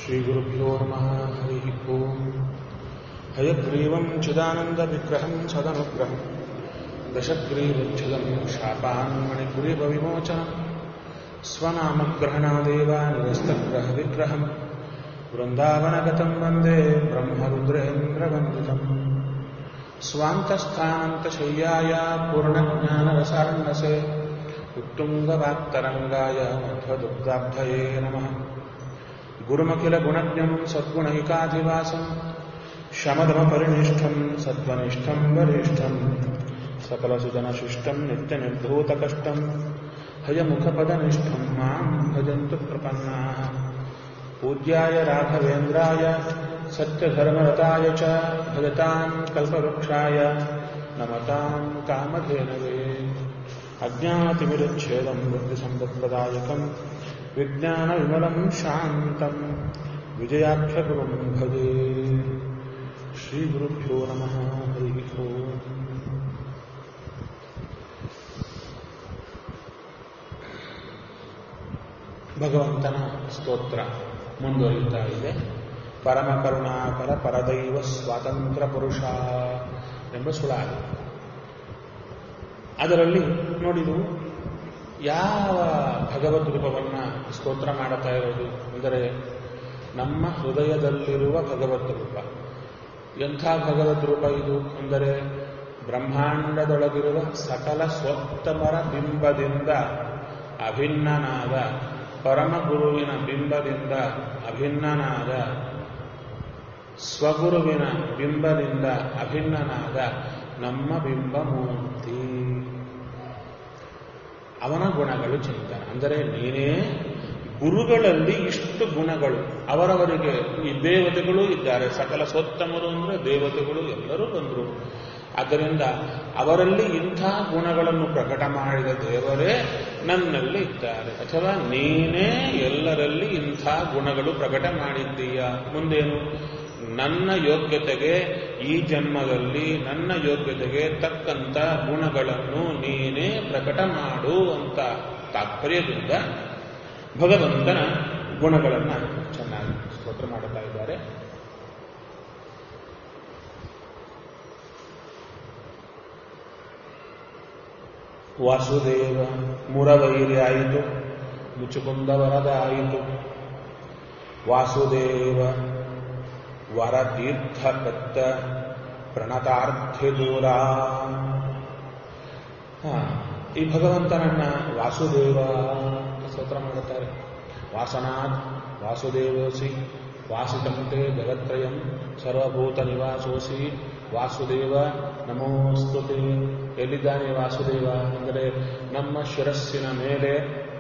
श्रीगुरुभ्यो नमः हरिः ओम् हयग्रीवं चिदानन्दविग्रहं सदनुग्रहं दशग्रीवच्छिदं शापान्मणिपुरिभविमोचनं स्वनामग्रहणादेव निरस्तग्रहविग्रहं वृन्दावनगतं वन्दे ब्रह्मरुद्रेन्द्रवन्दितम् स्वान्तस्थानन्तशय्याय पूर्णज्ञानरसार्णसे उत्तुङ्गवाक्तरङ्गाय मध्वदुग्धाब्धये नमः गुरुमखिलगुणज्ञं सद्गुणैकाधिवासं शमदमपरिनिष्ठं सद्वनिष्ठं वरिष्ठं सकलसुजनशिष्टं नित्यनिर्धूतकष्टं हयमुखपदनिष्ठं मां भजन्तु प्रपन्नाः पूज्याय राघवेन्द्राय सत्यधर्मरताय च भजतां कल्पवृक्षाय नमतां कामधेनवे अज्ञातिमिरुच्छेदं बुद्धिसम्पत्प्रदायकं विज्ञानविमलं शान्तं विजयाख्यगुरुं भजे श्रीगुरुभ्यो नमः हरिः ओम् ಭಗವಂತನ ಸ್ತೋತ್ರ ಮುಂದುವರಿಯುತ್ತಾ ಇದೆ ಪರಮ ಕರುಣಾಕರ ಪರದೈವ ಸ್ವಾತಂತ್ರ್ಯ ಪುರುಷ ಎಂಬ ಸುಳಾಗಿ ಅದರಲ್ಲಿ ನೋಡಿದು ಯಾವ ಭಗವದ್ ರೂಪವನ್ನ ಸ್ತೋತ್ರ ಮಾಡುತ್ತಾ ಇರೋದು ಅಂದರೆ ನಮ್ಮ ಹೃದಯದಲ್ಲಿರುವ ಭಗವದ್ ರೂಪ ಎಂಥ ಭಗವದ್ ರೂಪ ಇದು ಅಂದರೆ ಬ್ರಹ್ಮಾಂಡದೊಳಗಿರುವ ಸಕಲ ಸ್ವತ್ತಮರ ಬಿಂಬದಿಂದ ಅಭಿನ್ನನಾದ ಪರಮ ಗುರುವಿನ ಬಿಂಬದಿಂದ ಅಭಿನ್ನನಾದ ಸ್ವಗುರುವಿನ ಬಿಂಬದಿಂದ ಅಭಿನ್ನನಾದ ನಮ್ಮ ಬಿಂಬ ಮೂರ್ತಿ ಅವನ ಗುಣಗಳು ಚಿಂತನೆ ಅಂದರೆ ನೀನೇ ಗುರುಗಳಲ್ಲಿ ಇಷ್ಟು ಗುಣಗಳು ಅವರವರಿಗೆ ಈ ದೇವತೆಗಳು ಇದ್ದಾರೆ ಸಕಲ ಸೋತ್ತಮರು ಅಂದರೆ ದೇವತೆಗಳು ಎಲ್ಲರೂ ಬಂದರು ಆದ್ದರಿಂದ ಅವರಲ್ಲಿ ಇಂಥ ಗುಣಗಳನ್ನು ಪ್ರಕಟ ಮಾಡಿದ ದೇವರೇ ನನ್ನಲ್ಲಿ ಇದ್ದಾರೆ ಅಥವಾ ನೀನೇ ಎಲ್ಲರಲ್ಲಿ ಇಂಥ ಗುಣಗಳು ಪ್ರಕಟ ಮಾಡಿದ್ದೀಯ ಮುಂದೇನು ನನ್ನ ಯೋಗ್ಯತೆಗೆ ಈ ಜನ್ಮದಲ್ಲಿ ನನ್ನ ಯೋಗ್ಯತೆಗೆ ತಕ್ಕಂತ ಗುಣಗಳನ್ನು ನೀನೇ ಪ್ರಕಟ ಮಾಡು ಅಂತ ತಾತ್ಪರ್ಯದಿಂದ ಭಗವಂತನ ಗುಣಗಳನ್ನು ಚೆನ್ನಾಗಿ ಸ್ತೋತ್ರ ಮಾಡುತ್ತಾ ಇದ್ದಾರೆ ವಾಸುದೇವ ಮುರವೈರಿ ಆಯಿತು ಮುಚುಕುಂದ ವರದ ಆಯಿತು ವಾಸುದೇವ ವರತೀರ್ಥ ಪತ್ತ ಪ್ರಣತಾರ್ಥಿ ದೂರ ಈ ಭಗವಂತನನ್ನ ವಾಸುದೇವ ಸ್ತೋತ್ರ ಮಾಡುತ್ತಾರೆ ವಾಸನಾಥ್ ವಾಸುದೇವೋಸಿ ವಾಸಿತಂತೆ ಜಗತ್ರಯಂ ಸರ್ವಭೂತ ನಿವಾಸೋಸಿ ವಾಸುದೇವ ನಮೋಸ್ತುತೆ ಎಲ್ಲಿದ್ದಾನೆ ವಾಸುದೇವ ಅಂದರೆ ನಮ್ಮ ಶಿರಸ್ಸಿನ ಮೇಲೆ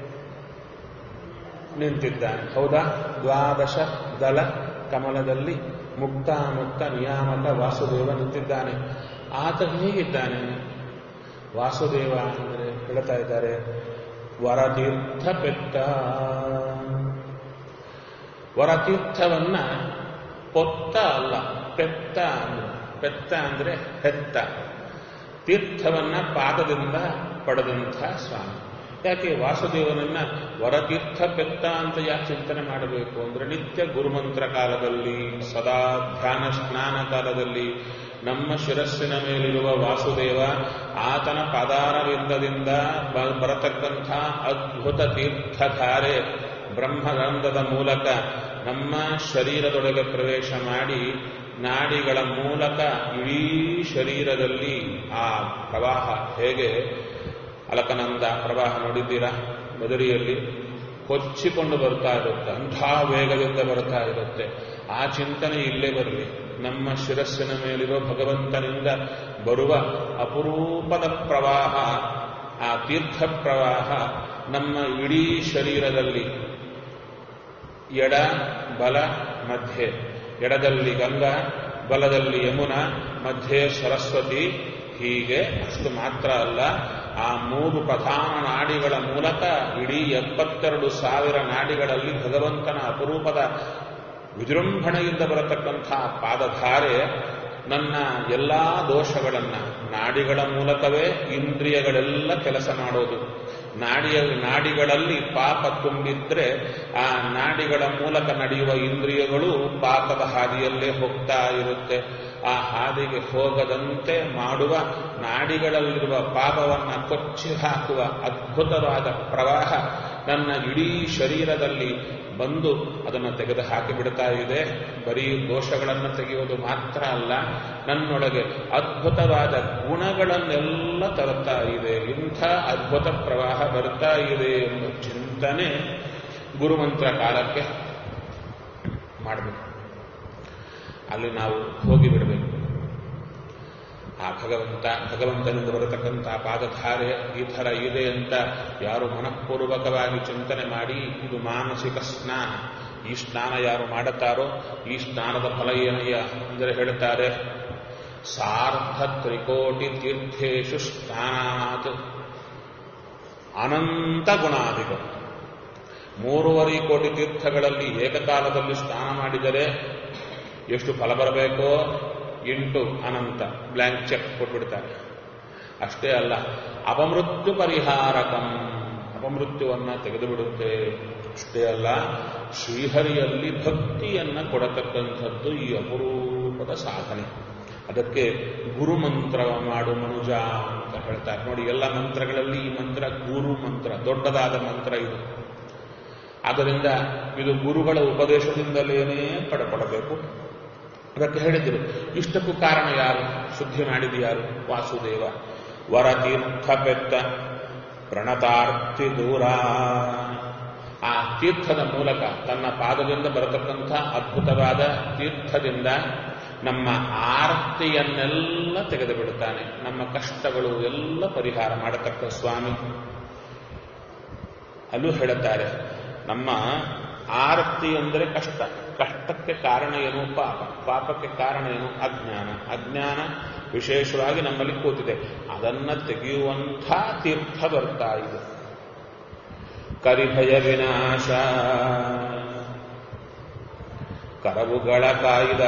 ನಿಂತಿದ್ದಾನೆ ಹೌದಾ ದ್ವಾದಶ ದಲ ಕಮಲದಲ್ಲಿ ಮುಕ್ತ ಮುಕ್ತ ನಿಯಾಮಕ ವಾಸುದೇವ ನಿಂತಿದ್ದಾನೆ ಆತ ಹೇಗಿದ್ದಾನೆ ವಾಸುದೇವ ಅಂದರೆ ಹೇಳ್ತಾ ಇದ್ದಾರೆ ವರತೀರ್ಥ ಪೆತ್ತ ವರತೀರ್ಥವನ್ನ ಪೊತ್ತ ಅಲ್ಲ ಪೆತ್ತ ಅಂದ್ರೆ ಪೆತ್ತ ಅಂದ್ರೆ ಹೆತ್ತ ತೀರ್ಥವನ್ನ ಪಾದದಿಂದ ಪಡೆದಂಥ ಸ್ವಾಮಿ ಯಾಕೆ ವಾಸುದೇವನನ್ನ ವರತೀರ್ಥ ಪೆತ್ತ ಅಂತ ಯಾಕೆ ಚಿಂತನೆ ಮಾಡಬೇಕು ಅಂದ್ರೆ ನಿತ್ಯ ಗುರುಮಂತ್ರ ಕಾಲದಲ್ಲಿ ಸದಾ ಧ್ಯಾನ ಸ್ನಾನ ಕಾಲದಲ್ಲಿ ನಮ್ಮ ಶಿರಸ್ಸಿನ ಮೇಲಿರುವ ವಾಸುದೇವ ಆತನ ಪಾದಾರವಿಂದದಿಂದ ಬರತಕ್ಕಂಥ ಅದ್ಭುತ ತೀರ್ಥಧಾರೆ ಬ್ರಹ್ಮಗಂಧದ ಮೂಲಕ ನಮ್ಮ ಶರೀರದೊಳಗೆ ಪ್ರವೇಶ ಮಾಡಿ ನಾಡಿಗಳ ಮೂಲಕ ಇಡೀ ಶರೀರದಲ್ಲಿ ಆ ಪ್ರವಾಹ ಹೇಗೆ ಅಲಕನಂದ ಪ್ರವಾಹ ನೋಡಿದ್ದೀರಾ ಬದರಿಯಲ್ಲಿ ಕೊಚ್ಚಿಕೊಂಡು ಬರ್ತಾ ಇರುತ್ತೆ ಅಂಥ ವೇಗದಿಂದ ಬರ್ತಾ ಇರುತ್ತೆ ಆ ಚಿಂತನೆ ಇಲ್ಲೇ ಬರಲಿ ನಮ್ಮ ಶಿರಸ್ಸಿನ ಮೇಲಿರೋ ಭಗವಂತನಿಂದ ಬರುವ ಅಪರೂಪದ ಪ್ರವಾಹ ಆ ತೀರ್ಥ ಪ್ರವಾಹ ನಮ್ಮ ಇಡೀ ಶರೀರದಲ್ಲಿ ಎಡ ಬಲ ಮಧ್ಯೆ ಎಡದಲ್ಲಿ ಗಂಗಾ ಬಲದಲ್ಲಿ ಯಮುನಾ ಮಧ್ಯೆ ಸರಸ್ವತಿ ಹೀಗೆ ಅಷ್ಟು ಮಾತ್ರ ಅಲ್ಲ ಆ ಮೂರು ಪ್ರಧಾನ ನಾಡಿಗಳ ಮೂಲಕ ಇಡೀ ಎಪ್ಪತ್ತೆರಡು ಸಾವಿರ ನಾಡಿಗಳಲ್ಲಿ ಭಗವಂತನ ಅಪರೂಪದ ವಿಜೃಂಭಣೆಯಿಂದ ಬರತಕ್ಕಂಥ ಪಾದಧಾರೆ ನನ್ನ ಎಲ್ಲಾ ದೋಷಗಳನ್ನ ನಾಡಿಗಳ ಮೂಲಕವೇ ಇಂದ್ರಿಯಗಳೆಲ್ಲ ಕೆಲಸ ಮಾಡೋದು ನಾಡಿಯ ನಾಡಿಗಳಲ್ಲಿ ಪಾಪ ತುಂಬಿದ್ರೆ ಆ ನಾಡಿಗಳ ಮೂಲಕ ನಡೆಯುವ ಇಂದ್ರಿಯಗಳು ಪಾಪದ ಹಾದಿಯಲ್ಲೇ ಹೋಗ್ತಾ ಇರುತ್ತೆ ಆ ಹಾದಿಗೆ ಹೋಗದಂತೆ ಮಾಡುವ ನಾಡಿಗಳಲ್ಲಿರುವ ಪಾಪವನ್ನು ಕೊಚ್ಚಿ ಹಾಕುವ ಅದ್ಭುತವಾದ ಪ್ರವಾಹ ನನ್ನ ಇಡೀ ಶರೀರದಲ್ಲಿ ಬಂದು ಅದನ್ನು ತೆಗೆದು ಹಾಕಿಬಿಡ್ತಾ ಇದೆ ಬರೀ ದೋಷಗಳನ್ನು ತೆಗೆಯುವುದು ಮಾತ್ರ ಅಲ್ಲ ನನ್ನೊಳಗೆ ಅದ್ಭುತವಾದ ಗುಣಗಳನ್ನೆಲ್ಲ ತರುತ್ತಾ ಇದೆ ಇಂಥ ಅದ್ಭುತ ಪ್ರವಾಹ ಬರ್ತಾ ಇದೆ ಎಂಬ ಚಿಂತನೆ ಗುರುಮಂತ್ರ ಕಾಲಕ್ಕೆ ಮಾಡಬೇಕು ಅಲ್ಲಿ ನಾವು ಹೋಗಿಬಿಡಬೇಕು ಆ ಭಗವಂತ ಭಗವಂತನಿಂದ ಬರತಕ್ಕಂಥ ಪಾದಧಾರೆ ಈ ಥರ ಇದೆ ಅಂತ ಯಾರು ಮನಃಪೂರ್ವಕವಾಗಿ ಚಿಂತನೆ ಮಾಡಿ ಇದು ಮಾನಸಿಕ ಸ್ನಾನ ಈ ಸ್ನಾನ ಯಾರು ಮಾಡುತ್ತಾರೋ ಈ ಸ್ನಾನದ ಫಲ ಏನಯ್ಯ ಅಂದರೆ ಹೇಳುತ್ತಾರೆ ಸಾರ್ಧ ತ್ರಿಕೋಟಿ ತೀರ್ಥೇಶು ಸ್ನಾನಾತ್ ಅನಂತ ಗುಣಾದಿಗಳು ಮೂರುವರೆ ಕೋಟಿ ತೀರ್ಥಗಳಲ್ಲಿ ಏಕಕಾಲದಲ್ಲಿ ಸ್ನಾನ ಮಾಡಿದರೆ ಎಷ್ಟು ಫಲ ಬರಬೇಕೋ ಎಂಟು ಅನಂತ ಬ್ಲ್ಯಾಂಕ್ ಚೆಕ್ ಕೊಟ್ಬಿಡ್ತಾರೆ ಅಷ್ಟೇ ಅಲ್ಲ ಅಪಮೃತ್ಯು ಪರಿಹಾರಕಂ ಅಪಮೃತ್ಯುವನ್ನ ತೆಗೆದು ಬಿಡುತ್ತೆ ಅಷ್ಟೇ ಅಲ್ಲ ಶ್ರೀಹರಿಯಲ್ಲಿ ಭಕ್ತಿಯನ್ನ ಕೊಡತಕ್ಕಂಥದ್ದು ಈ ಅಪರೂಪದ ಸಾಧನೆ ಅದಕ್ಕೆ ಗುರುಮಂತ್ರ ಮಾಡು ಮನುಜ ಅಂತ ಹೇಳ್ತಾರೆ ನೋಡಿ ಎಲ್ಲ ಮಂತ್ರಗಳಲ್ಲಿ ಈ ಮಂತ್ರ ಗುರು ಮಂತ್ರ ದೊಡ್ಡದಾದ ಮಂತ್ರ ಇದು ಆದ್ದರಿಂದ ಇದು ಗುರುಗಳ ಉಪದೇಶದಿಂದಲೇನೇ ಪಡ್ಕೊಳ್ಬೇಕು ಅದಕ್ಕೆ ಹೇಳಿದರು ಇಷ್ಟಕ್ಕೂ ಕಾರಣ ಯಾರು ಶುದ್ಧಿ ಮಾಡಿದ ಯಾರು ವಾಸುದೇವ ವರತೀರ್ಥ ಪೆತ್ತ ಪ್ರಣತಾರ್ತಿ ದೂರ ಆ ತೀರ್ಥದ ಮೂಲಕ ತನ್ನ ಪಾದದಿಂದ ಬರತಕ್ಕಂಥ ಅದ್ಭುತವಾದ ತೀರ್ಥದಿಂದ ನಮ್ಮ ಆರ್ತಿಯನ್ನೆಲ್ಲ ತೆಗೆದು ಬಿಡುತ್ತಾನೆ ನಮ್ಮ ಕಷ್ಟಗಳು ಎಲ್ಲ ಪರಿಹಾರ ಮಾಡತಕ್ಕ ಸ್ವಾಮಿ ಅಲ್ಲೂ ಹೇಳುತ್ತಾರೆ ನಮ್ಮ ಆರ್ತಿ ಅಂದರೆ ಕಷ್ಟ ಕಷ್ಟಕ್ಕೆ ಕಾರಣ ಏನು ಪಾಪ ಪಾಪಕ್ಕೆ ಕಾರಣ ಏನು ಅಜ್ಞಾನ ಅಜ್ಞಾನ ವಿಶೇಷವಾಗಿ ನಮ್ಮಲ್ಲಿ ಕೂತಿದೆ ಅದನ್ನ ತೆಗೆಯುವಂಥ ತೀರ್ಥ ಬರ್ತಾ ಇದೆ ಕರಿಭಯ ವಿನಾಶ ಕರವುಗಳ ಕಾಯ್ದ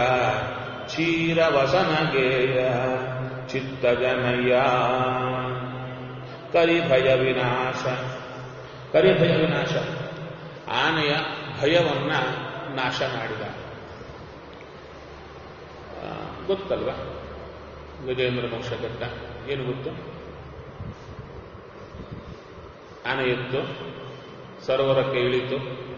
ಚೀರವಸನಗೇಯ ಚಿತ್ತಜನಯ್ಯ ಕರಿಭಯ ವಿನಾಶ ಕರಿಭಯ ವಿನಾಶ ಆನೆಯ ಭಯವನ್ನ ನಾಶ ಮಾಡಿದ ಆ, ಗೊತ್ತಲ್ವಾ ಗಜೇಂದ್ರ ಮೋಕ್ಷಘಟ್ಟ ಏನು ಗೊತ್ತು ಆನೆ ಎತ್ತು ಸರೋವರಕ್ಕೆ ಇಳಿತು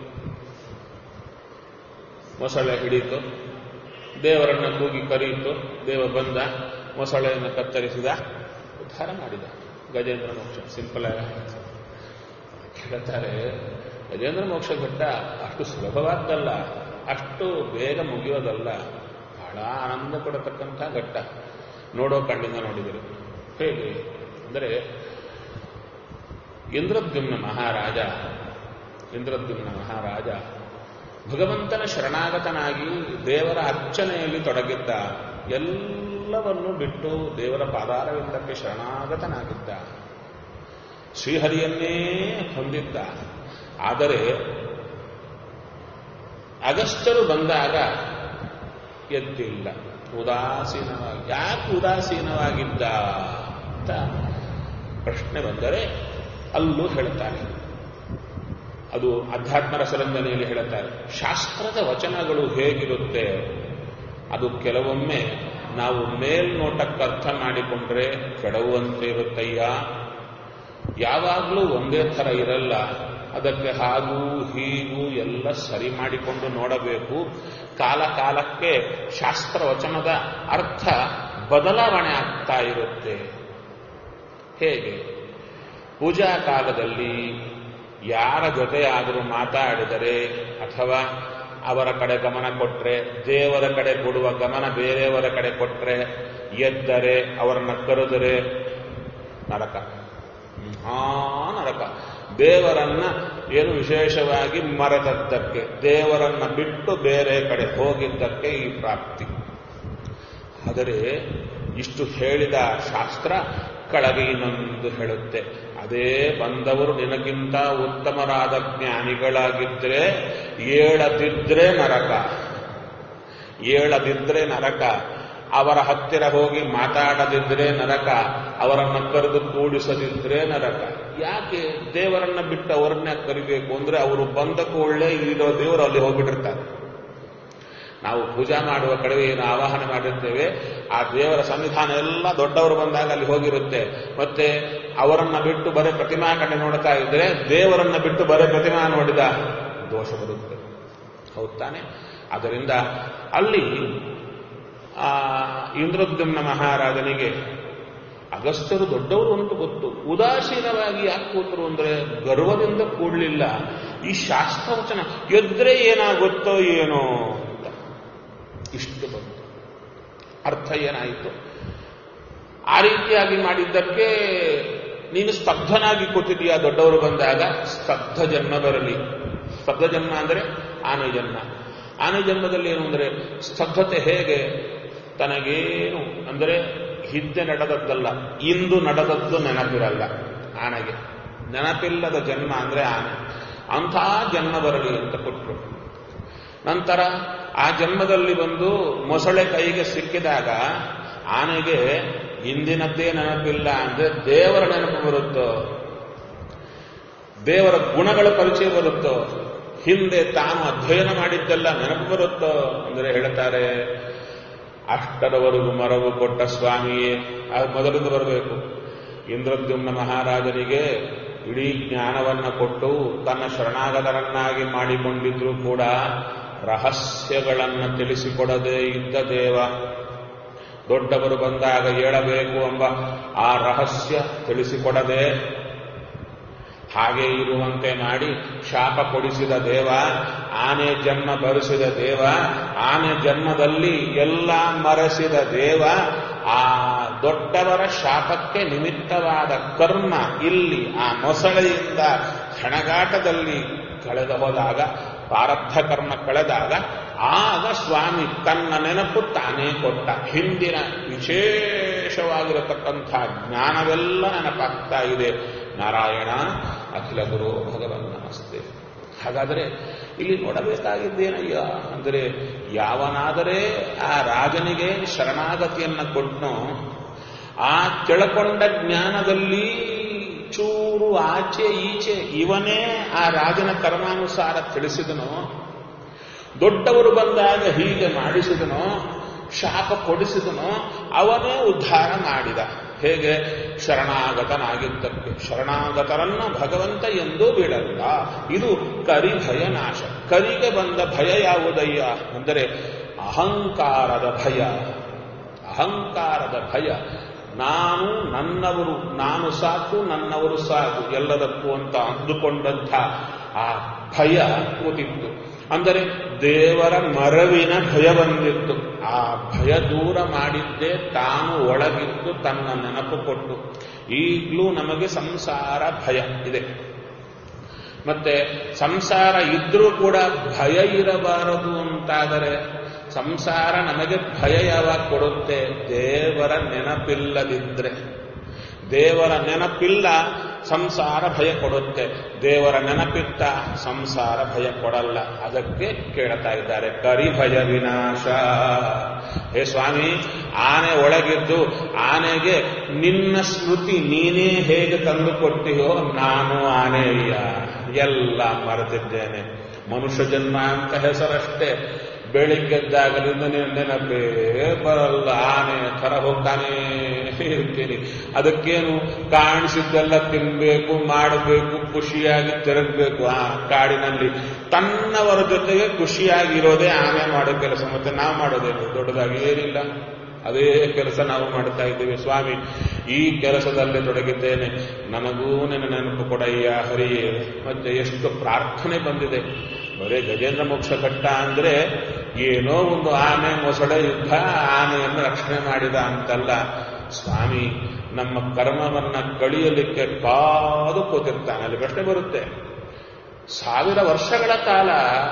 ಮೊಸಳೆ ಹಿಡಿತು ದೇವರನ್ನ ಕೂಗಿ ಕರೆಯಿತು ದೇವ ಬಂದ ಮೊಸಳೆಯನ್ನು ಕತ್ತರಿಸಿದ ಉದ್ಧಾರ ಮಾಡಿದ ಗಜೇಂದ್ರ ಮೋಕ್ಷ ಸಿಂಪಲ್ ಆಗಿ ಹೇಳ್ತಾರೆ ಗಜೇಂದ್ರ ಮೋಕ್ಷ ಘಟ್ಟ ಅಷ್ಟು ಸುಲಭವಾದ್ದಲ್ಲ ಅಷ್ಟು ಬೇಗ ಮುಗಿಯೋದಲ್ಲ ಬಹಳ ಆನಂದ ಕೊಡತಕ್ಕಂಥ ಘಟ್ಟ ನೋಡೋ ಕಣ್ಣಿಂದ ನೋಡಿದರು ಹೇಗೆ ಅಂದರೆ ಇಂದ್ರದ್ಯುಮ್ನ ಮಹಾರಾಜ ಇಂದ್ರದ್ಯುಮ್ನ ಮಹಾರಾಜ ಭಗವಂತನ ಶರಣಾಗತನಾಗಿ ದೇವರ ಅರ್ಚನೆಯಲ್ಲಿ ತೊಡಗಿದ್ದ ಎಲ್ಲವನ್ನು ಬಿಟ್ಟು ದೇವರ ಪಾದಾರವಿಂದಕ್ಕೆ ಶರಣಾಗತನಾಗಿದ್ದ ಶ್ರೀಹರಿಯನ್ನೇ ಹೊಂದಿದ್ದ ಆದರೆ ಅಗಸ್ತ್ಯರು ಬಂದಾಗ ಎದ್ದಿಲ್ಲ ಉದಾಸೀನವಾಗಿ ಯಾಕೆ ಉದಾಸೀನವಾಗಿದ್ದ ಅಂತ ಪ್ರಶ್ನೆ ಬಂದರೆ ಅಲ್ಲೂ ಹೇಳ್ತಾರೆ ಅದು ಅಧ್ಯಾತ್ಮ ರಸರಂಜನೆಯಲ್ಲಿ ಹೇಳುತ್ತಾರೆ ಶಾಸ್ತ್ರದ ವಚನಗಳು ಹೇಗಿರುತ್ತೆ ಅದು ಕೆಲವೊಮ್ಮೆ ನಾವು ಮೇಲ್ನೋಟಕ್ಕೆ ಅರ್ಥ ಮಾಡಿಕೊಂಡ್ರೆ ಕೆಡವುವಂತೆ ಇರುತ್ತಯ್ಯ ಯಾವಾಗಲೂ ಒಂದೇ ಥರ ಇರಲ್ಲ ಅದಕ್ಕೆ ಹಾಗೂ ಹೀಗೂ ಎಲ್ಲ ಸರಿ ಮಾಡಿಕೊಂಡು ನೋಡಬೇಕು ಕಾಲ ಕಾಲಕ್ಕೆ ಶಾಸ್ತ್ರ ವಚನದ ಅರ್ಥ ಬದಲಾವಣೆ ಆಗ್ತಾ ಇರುತ್ತೆ ಹೇಗೆ ಪೂಜಾ ಕಾಲದಲ್ಲಿ ಯಾರ ಜೊತೆಯಾದರೂ ಮಾತಾಡಿದರೆ ಅಥವಾ ಅವರ ಕಡೆ ಗಮನ ಕೊಟ್ಟರೆ ದೇವರ ಕಡೆ ಕೊಡುವ ಗಮನ ಬೇರೆಯವರ ಕಡೆ ಕೊಟ್ಟರೆ ಎದ್ದರೆ ಅವರನ್ನ ಕರೆದರೆ ನರಕ ಮಹಾ ನರಕ ದೇವರನ್ನ ಏನು ವಿಶೇಷವಾಗಿ ಮರೆತದ್ದಕ್ಕೆ ದೇವರನ್ನ ಬಿಟ್ಟು ಬೇರೆ ಕಡೆ ಹೋಗಿದ್ದಕ್ಕೆ ಈ ಪ್ರಾಪ್ತಿ ಆದರೆ ಇಷ್ಟು ಹೇಳಿದ ಶಾಸ್ತ್ರ ಕೆಳಗೆ ಇನ್ನೊಂದು ಹೇಳುತ್ತೆ ಅದೇ ಬಂದವರು ನಿನಗಿಂತ ಉತ್ತಮರಾದ ಜ್ಞಾನಿಗಳಾಗಿದ್ರೆ ಏಳದಿದ್ರೆ ನರಕ ಏಳದಿದ್ರೆ ನರಕ ಅವರ ಹತ್ತಿರ ಹೋಗಿ ಮಾತಾಡದಿದ್ರೆ ನರಕ ಅವರನ್ನ ಕರೆದು ಕೂಡಿಸದಿದ್ರೆ ನರಕ ಯಾಕೆ ದೇವರನ್ನ ಬಿಟ್ಟು ಅವರನ್ನ ಕರಿಬೇಕು ಅಂದ್ರೆ ಅವರು ಬಂದ ಕೂಡಲೇ ಇರೋ ದೇವರು ಅಲ್ಲಿ ಹೋಗ್ಬಿಟ್ಟಿರ್ತಾರೆ ನಾವು ಪೂಜಾ ಮಾಡುವ ಕಡೆ ಏನು ಆವಾಹನ ಮಾಡಿರ್ತೇವೆ ಆ ದೇವರ ಸನ್ನಿಧಾನ ಎಲ್ಲ ದೊಡ್ಡವರು ಬಂದಾಗ ಅಲ್ಲಿ ಹೋಗಿರುತ್ತೆ ಮತ್ತೆ ಅವರನ್ನ ಬಿಟ್ಟು ಬರೀ ಪ್ರತಿಮಾ ಕಡೆ ನೋಡ್ತಾ ಇದ್ರೆ ದೇವರನ್ನ ಬಿಟ್ಟು ಬರೀ ಪ್ರತಿಮಾ ನೋಡಿದ ದೋಷ ಬರುತ್ತೆ ಹೌದ್ ತಾನೆ ಅದರಿಂದ ಅಲ್ಲಿ ಆ ಇಂದ್ರದ್ಯುಮ್ನ ಮಹಾರಾಜನಿಗೆ ಅಗಸ್ತ್ಯರು ದೊಡ್ಡವರು ಅಂತ ಗೊತ್ತು ಉದಾಸೀನವಾಗಿ ಯಾಕೆ ಕೂತರು ಅಂದ್ರೆ ಗರ್ವದಿಂದ ಕೂಡಲಿಲ್ಲ ಈ ಶಾಸ್ತ್ರವಚನ ಎದ್ರೆ ಏನಾಗುತ್ತೋ ಏನೋ ಅಂತ ಇಷ್ಟು ಬಂತು ಅರ್ಥ ಏನಾಯಿತು ಆ ರೀತಿಯಾಗಿ ಮಾಡಿದ್ದಕ್ಕೆ ನೀನು ಸ್ತಬ್ಧನಾಗಿ ಕೂತಿದೀಯ ದೊಡ್ಡವರು ಬಂದಾಗ ಸ್ತಬ್ಧ ಜನ್ಮ ಬರಲಿ ಸ್ತಬ್ಧ ಜನ್ಮ ಅಂದರೆ ಆನೆ ಜನ್ಮ ಆನೆ ಜನ್ಮದಲ್ಲಿ ಏನು ಅಂದರೆ ಸ್ತಬ್ಧತೆ ಹೇಗೆ ತನಗೇನು ಅಂದರೆ ಹಿಂದೆ ನಡೆದದ್ದಲ್ಲ ಇಂದು ನಡೆದದ್ದು ನೆನಪಿರಲ್ಲ ಆನೆಗೆ ನೆನಪಿಲ್ಲದ ಜನ್ಮ ಅಂದ್ರೆ ಆನೆ ಅಂಥ ಜನ್ಮ ಬರಲಿ ಅಂತ ಕೊಟ್ಟರು ನಂತರ ಆ ಜನ್ಮದಲ್ಲಿ ಬಂದು ಮೊಸಳೆ ಕೈಗೆ ಸಿಕ್ಕಿದಾಗ ಆನೆಗೆ ಹಿಂದಿನದ್ದೇ ನೆನಪಿಲ್ಲ ಅಂದ್ರೆ ದೇವರ ನೆನಪು ಬರುತ್ತೋ ದೇವರ ಗುಣಗಳ ಪರಿಚಯ ಬರುತ್ತೋ ಹಿಂದೆ ತಾನು ಅಧ್ಯಯನ ಮಾಡಿದ್ದೆಲ್ಲ ನೆನಪು ಬರುತ್ತೋ ಅಂದರೆ ಹೇಳ್ತಾರೆ ಅಷ್ಟರವರೆಗೂ ಮರವು ಕೊಟ್ಟ ಸ್ವಾಮಿಯೇ ಅದು ಮೊದಲಿಂದ ಬರಬೇಕು ಇಂದ್ರದ್ಯುಮ್ನ ಮಹಾರಾಜನಿಗೆ ಇಡೀ ಜ್ಞಾನವನ್ನ ಕೊಟ್ಟು ತನ್ನ ಶರಣಾಗತರನ್ನಾಗಿ ಮಾಡಿಕೊಂಡಿದ್ರು ಕೂಡ ರಹಸ್ಯಗಳನ್ನು ತಿಳಿಸಿಕೊಡದೇ ಇದ್ದ ದೇವ ದೊಡ್ಡವರು ಬಂದಾಗ ಹೇಳಬೇಕು ಎಂಬ ಆ ರಹಸ್ಯ ತಿಳಿಸಿಕೊಡದೆ ಹಾಗೆ ಇರುವಂತೆ ಮಾಡಿ ಶಾಪ ಕೊಡಿಸಿದ ದೇವ ಆನೆ ಜನ್ಮ ಬರೆಸಿದ ದೇವ ಆನೆ ಜನ್ಮದಲ್ಲಿ ಎಲ್ಲ ಮರೆಸಿದ ದೇವ ಆ ದೊಡ್ಡವರ ಶಾಪಕ್ಕೆ ನಿಮಿತ್ತವಾದ ಕರ್ಮ ಇಲ್ಲಿ ಆ ಮೊಸಳೆಯಿಂದ ಕ್ಷಣಗಾಟದಲ್ಲಿ ಕಳೆದ ಹೋದಾಗ ಪ್ರಾರಬ್ಧ ಕರ್ಮ ಕಳೆದಾಗ ಆಗ ಸ್ವಾಮಿ ತನ್ನ ನೆನಪು ತಾನೇ ಕೊಟ್ಟ ಹಿಂದಿನ ವಿಶೇಷವಾಗಿರತಕ್ಕಂಥ ಜ್ಞಾನವೆಲ್ಲ ನೆನಪಾಗ್ತಾ ಇದೆ ನಾರಾಯಣ ಅಖಿಲ ಗುರು ಭಗವನ್ ನಮಸ್ತೆ ಹಾಗಾದರೆ ಇಲ್ಲಿ ನೋಡಬೇಕಾಗಿದ್ದೇನಯ್ಯ ಅಂದರೆ ಯಾವನಾದರೆ ಆ ರಾಜನಿಗೆ ಶರಣಾಗತಿಯನ್ನ ಕೊಟ್ಟನೋ ಆ ಕೆಳಕೊಂಡ ಜ್ಞಾನದಲ್ಲಿ ಚೂರು ಆಚೆ ಈಚೆ ಇವನೇ ಆ ರಾಜನ ಕರ್ಮಾನುಸಾರ ತಿಳಿಸಿದನೋ ದೊಡ್ಡವರು ಬಂದಾಗ ಹೀಗೆ ಮಾಡಿಸಿದನೋ ಶಾಪ ಕೊಡಿಸಿದನೋ ಅವನೇ ಉದ್ಧಾರ ಮಾಡಿದ ಹೇಗೆ ಶರಣಾಗತನಾಗಿದ್ದಕ್ಕೆ ಶರಣಾಗತರನ್ನ ಭಗವಂತ ಎಂದೂ ಬಿಡಲ್ಲ ಇದು ಕರಿ ಭಯ ನಾಶ ಕರಿಗೆ ಬಂದ ಭಯ ಯಾವುದಯ್ಯ ಅಂದರೆ ಅಹಂಕಾರದ ಭಯ ಅಹಂಕಾರದ ಭಯ ನಾನು ನನ್ನವರು ನಾನು ಸಾಕು ನನ್ನವರು ಸಾಕು ಎಲ್ಲದಕ್ಕೂ ಅಂತ ಅಂದುಕೊಂಡಂಥ ಆ ಭಯ ಕೂತಿತ್ತು ಅಂದರೆ ದೇವರ ಮರವಿನ ಭಯ ಬಂದಿತ್ತು ಆ ಭಯ ದೂರ ಮಾಡಿದ್ದೇ ತಾನು ಒಳಗಿದ್ದು ತನ್ನ ನೆನಪು ಕೊಟ್ಟು ಈಗಲೂ ನಮಗೆ ಸಂಸಾರ ಭಯ ಇದೆ ಮತ್ತೆ ಸಂಸಾರ ಇದ್ರೂ ಕೂಡ ಭಯ ಇರಬಾರದು ಅಂತಾದರೆ ಸಂಸಾರ ನಮಗೆ ಭಯ ಯಾವಾಗ ಕೊಡುತ್ತೆ ದೇವರ ನೆನಪಿಲ್ಲದಿದ್ರೆ ದೇವರ ನೆನಪಿಲ್ಲ ಸಂಸಾರ ಭಯ ಕೊಡುತ್ತೆ ದೇವರ ನೆನಪಿತ್ತ ಸಂಸಾರ ಭಯ ಕೊಡಲ್ಲ ಅದಕ್ಕೆ ಕೇಳ್ತಾ ಇದ್ದಾರೆ ಕರಿ ಭಯ ವಿನಾಶ ಹೇ ಸ್ವಾಮಿ ಆನೆ ಒಳಗಿದ್ದು ಆನೆಗೆ ನಿನ್ನ ಸ್ಮೃತಿ ನೀನೇ ಹೇಗೆ ತಂದು ಕೊಟ್ಟಿಯೋ ನಾನು ಆನೆಯ್ಯ ಎಲ್ಲ ಮರೆತಿದ್ದೇನೆ ಮನುಷ್ಯ ಜನ್ಮ ಅಂತ ಹೆಸರಷ್ಟೇ ಬೆಳಿಗ್ಗೆದ್ದಾಗಲಿಂದ ನೆನಪೇ ಬರಲ್ಲ ಆನೆ ಥರ ಹೋಗ್ತಾನೇ ಇರ್ತೀನಿ ಅದಕ್ಕೇನು ಕಾಣಿಸಿದ್ದೆಲ್ಲ ತಿನ್ಬೇಕು ಮಾಡಬೇಕು ಖುಷಿಯಾಗಿ ತಿರುಗಬೇಕು ಆ ಕಾಡಿನಲ್ಲಿ ತನ್ನವರ ಜೊತೆಗೆ ಖುಷಿಯಾಗಿರೋದೇ ಆನೆ ಮಾಡೋ ಕೆಲಸ ಮತ್ತೆ ನಾವು ಮಾಡೋದೇನು ದೊಡ್ಡದಾಗಿ ಏನಿಲ್ಲ ಅದೇ ಕೆಲಸ ನಾವು ಮಾಡ್ತಾ ಇದ್ದೀವಿ ಸ್ವಾಮಿ ಈ ಕೆಲಸದಲ್ಲಿ ತೊಡಗಿದ್ದೇನೆ ನನಗೂ ನನ್ನ ನೆನಪು ಕೊಡಯ್ಯ ಹರಿಯೇ ಮತ್ತೆ ಎಷ್ಟು ಪ್ರಾರ್ಥನೆ ಬಂದಿದೆ ಬರೇ ಗಜೇಂದ್ರ ಮೋಕ್ಷ ಘಟ್ಟ ಅಂದ್ರೆ ಏನೋ ಒಂದು ಆನೆ ಮೊಸಳೆ ಯುದ್ಧ ಆನೆಯನ್ನು ರಕ್ಷಣೆ ಮಾಡಿದ ಅಂತಲ್ಲ ಸ್ವಾಮಿ ನಮ್ಮ ಕರ್ಮವನ್ನ ಕಳಿಯಲಿಕ್ಕೆ ಕಾದು ಕೂತಿರ್ತಾನೆ ಅಲ್ಲಿ ಪ್ರಶ್ನೆ ಬರುತ್ತೆ ಸಾವಿರ ವರ್ಷಗಳ ಕಾಲ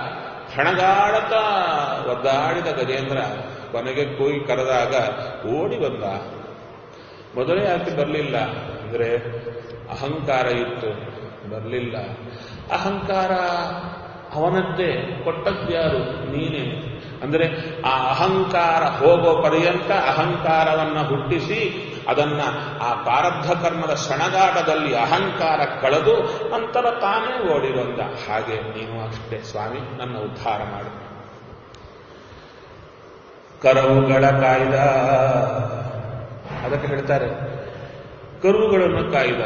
ಹಣಗಾಡತ ಒದ್ದಾಡಿದ ಗಜೇಂದ್ರ ಕೊನೆಗೆ ಕೂಗಿ ಕರೆದಾಗ ಓಡಿ ಬಂದ ಮೊದಲೇ ಯಾಕೆ ಬರಲಿಲ್ಲ ಅಂದ್ರೆ ಅಹಂಕಾರ ಇತ್ತು ಬರಲಿಲ್ಲ ಅಹಂಕಾರ ಅವನದ್ದೇ ಕೊಟ್ಟದ್ಯಾರು ನೀನೇ ಅಂದರೆ ಆ ಅಹಂಕಾರ ಹೋಗೋ ಪರ್ಯಂತ ಅಹಂಕಾರವನ್ನ ಹುಟ್ಟಿಸಿ ಅದನ್ನ ಆ ಪ್ರಾರಬ್ಧ ಕರ್ಮದ ಸಣಗಾಟದಲ್ಲಿ ಅಹಂಕಾರ ಕಳೆದು ನಂತರ ತಾನೇ ಓಡಿ ಬಂದ ಹಾಗೆ ನೀನು ಅಷ್ಟೇ ಸ್ವಾಮಿ ನನ್ನ ಉದ್ಧಾರ ಮಾಡು ಕರವುಗಳ ಕಾಯ್ದ ಅದಕ್ಕೆ ಹೇಳ್ತಾರೆ ಕರುಗಳನ್ನು ಕಾಯ್ದ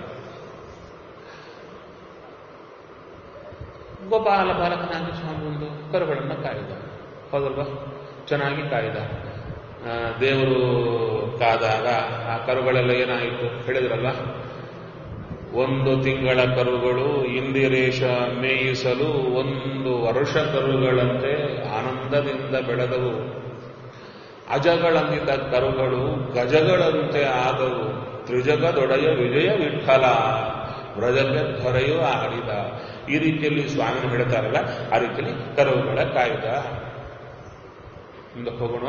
ಗೋಪಾಲ ಬಾಲಕನಾಗಿ ಸ್ವಾಮಿ ಒಂದು ಕರುಗಳನ್ನು ಕಾಯ್ದ ಹೌದಲ್ವಾ ಚೆನ್ನಾಗಿ ಕಾಯ್ದ ಆ, ದೇವರು ಕಾದಾಗ ಆ ಕರುಗಳೆಲ್ಲ ಏನಾಯಿತು ಹೇಳಿದ್ರಲ್ಲ ಒಂದು ತಿಂಗಳ ಕರುಗಳು ಇಂದಿರೇಶ ಮೇಯಿಸಲು ಒಂದು ವರ್ಷ ಕರುಗಳಂತೆ ಆನಂದದಿಂದ ಬೆಳೆದವು ಅಜಗಳಂದಿದ್ದ ಕರುಗಳು ಗಜಗಳಂತೆ ಆದವು ತ್ರಿಜಗದೊಡೆಯ ವಿಜಯ ವಿಠಲ ವ್ರಜಕ್ಕೆ ಧರೆಯೂ ಆಡಿದ ಈ ರೀತಿಯಲ್ಲಿ ಸ್ವಾಮಿ ಹೇಳ್ತಾರಲ್ಲ ಆ ರೀತಿಯಲ್ಲಿ ಕರುಗಳ ಕಾಯ್ದ ಮುಂದಕ್ಕೆ ಹೋಗೋಣ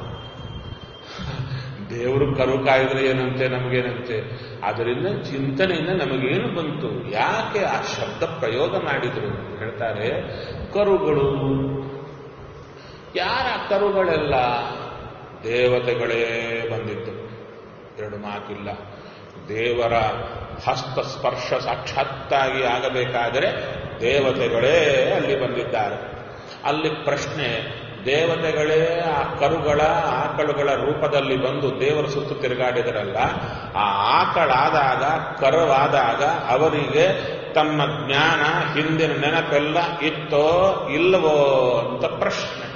ದೇವರು ಕರು ಕಾಯಿದ್ರೆ ಏನಂತೆ ನಮಗೇನಂತೆ ಅದರಿಂದ ಚಿಂತನೆಯಿಂದ ನಮಗೇನು ಬಂತು ಯಾಕೆ ಆ ಶಬ್ದ ಪ್ರಯೋಗ ಮಾಡಿದ್ರು ಹೇಳ್ತಾರೆ ಕರುಗಳು ಯಾರ ಕರುಗಳೆಲ್ಲ ದೇವತೆಗಳೇ ಬಂದಿದ್ದು ಎರಡು ಮಾತಿಲ್ಲ ದೇವರ ಹಸ್ತ ಸ್ಪರ್ಶ ಸಾಕ್ಷಾತ್ತಾಗಿ ಆಗಬೇಕಾದರೆ ದೇವತೆಗಳೇ ಅಲ್ಲಿ ಬಂದಿದ್ದಾರೆ ಅಲ್ಲಿ ಪ್ರಶ್ನೆ ದೇವತೆಗಳೇ ಆ ಕರುಗಳ ಆಕಳುಗಳ ರೂಪದಲ್ಲಿ ಬಂದು ದೇವರ ಸುತ್ತು ತಿರುಗಾಡಿದರಲ್ಲ ಆ ಆಕಳಾದಾಗ ಕರುವಾದಾಗ ಅವರಿಗೆ ತಮ್ಮ ಜ್ಞಾನ ಹಿಂದಿನ ನೆನಪೆಲ್ಲ ಇತ್ತೋ ಇಲ್ಲವೋ ಅಂತ ಪ್ರಶ್ನೆ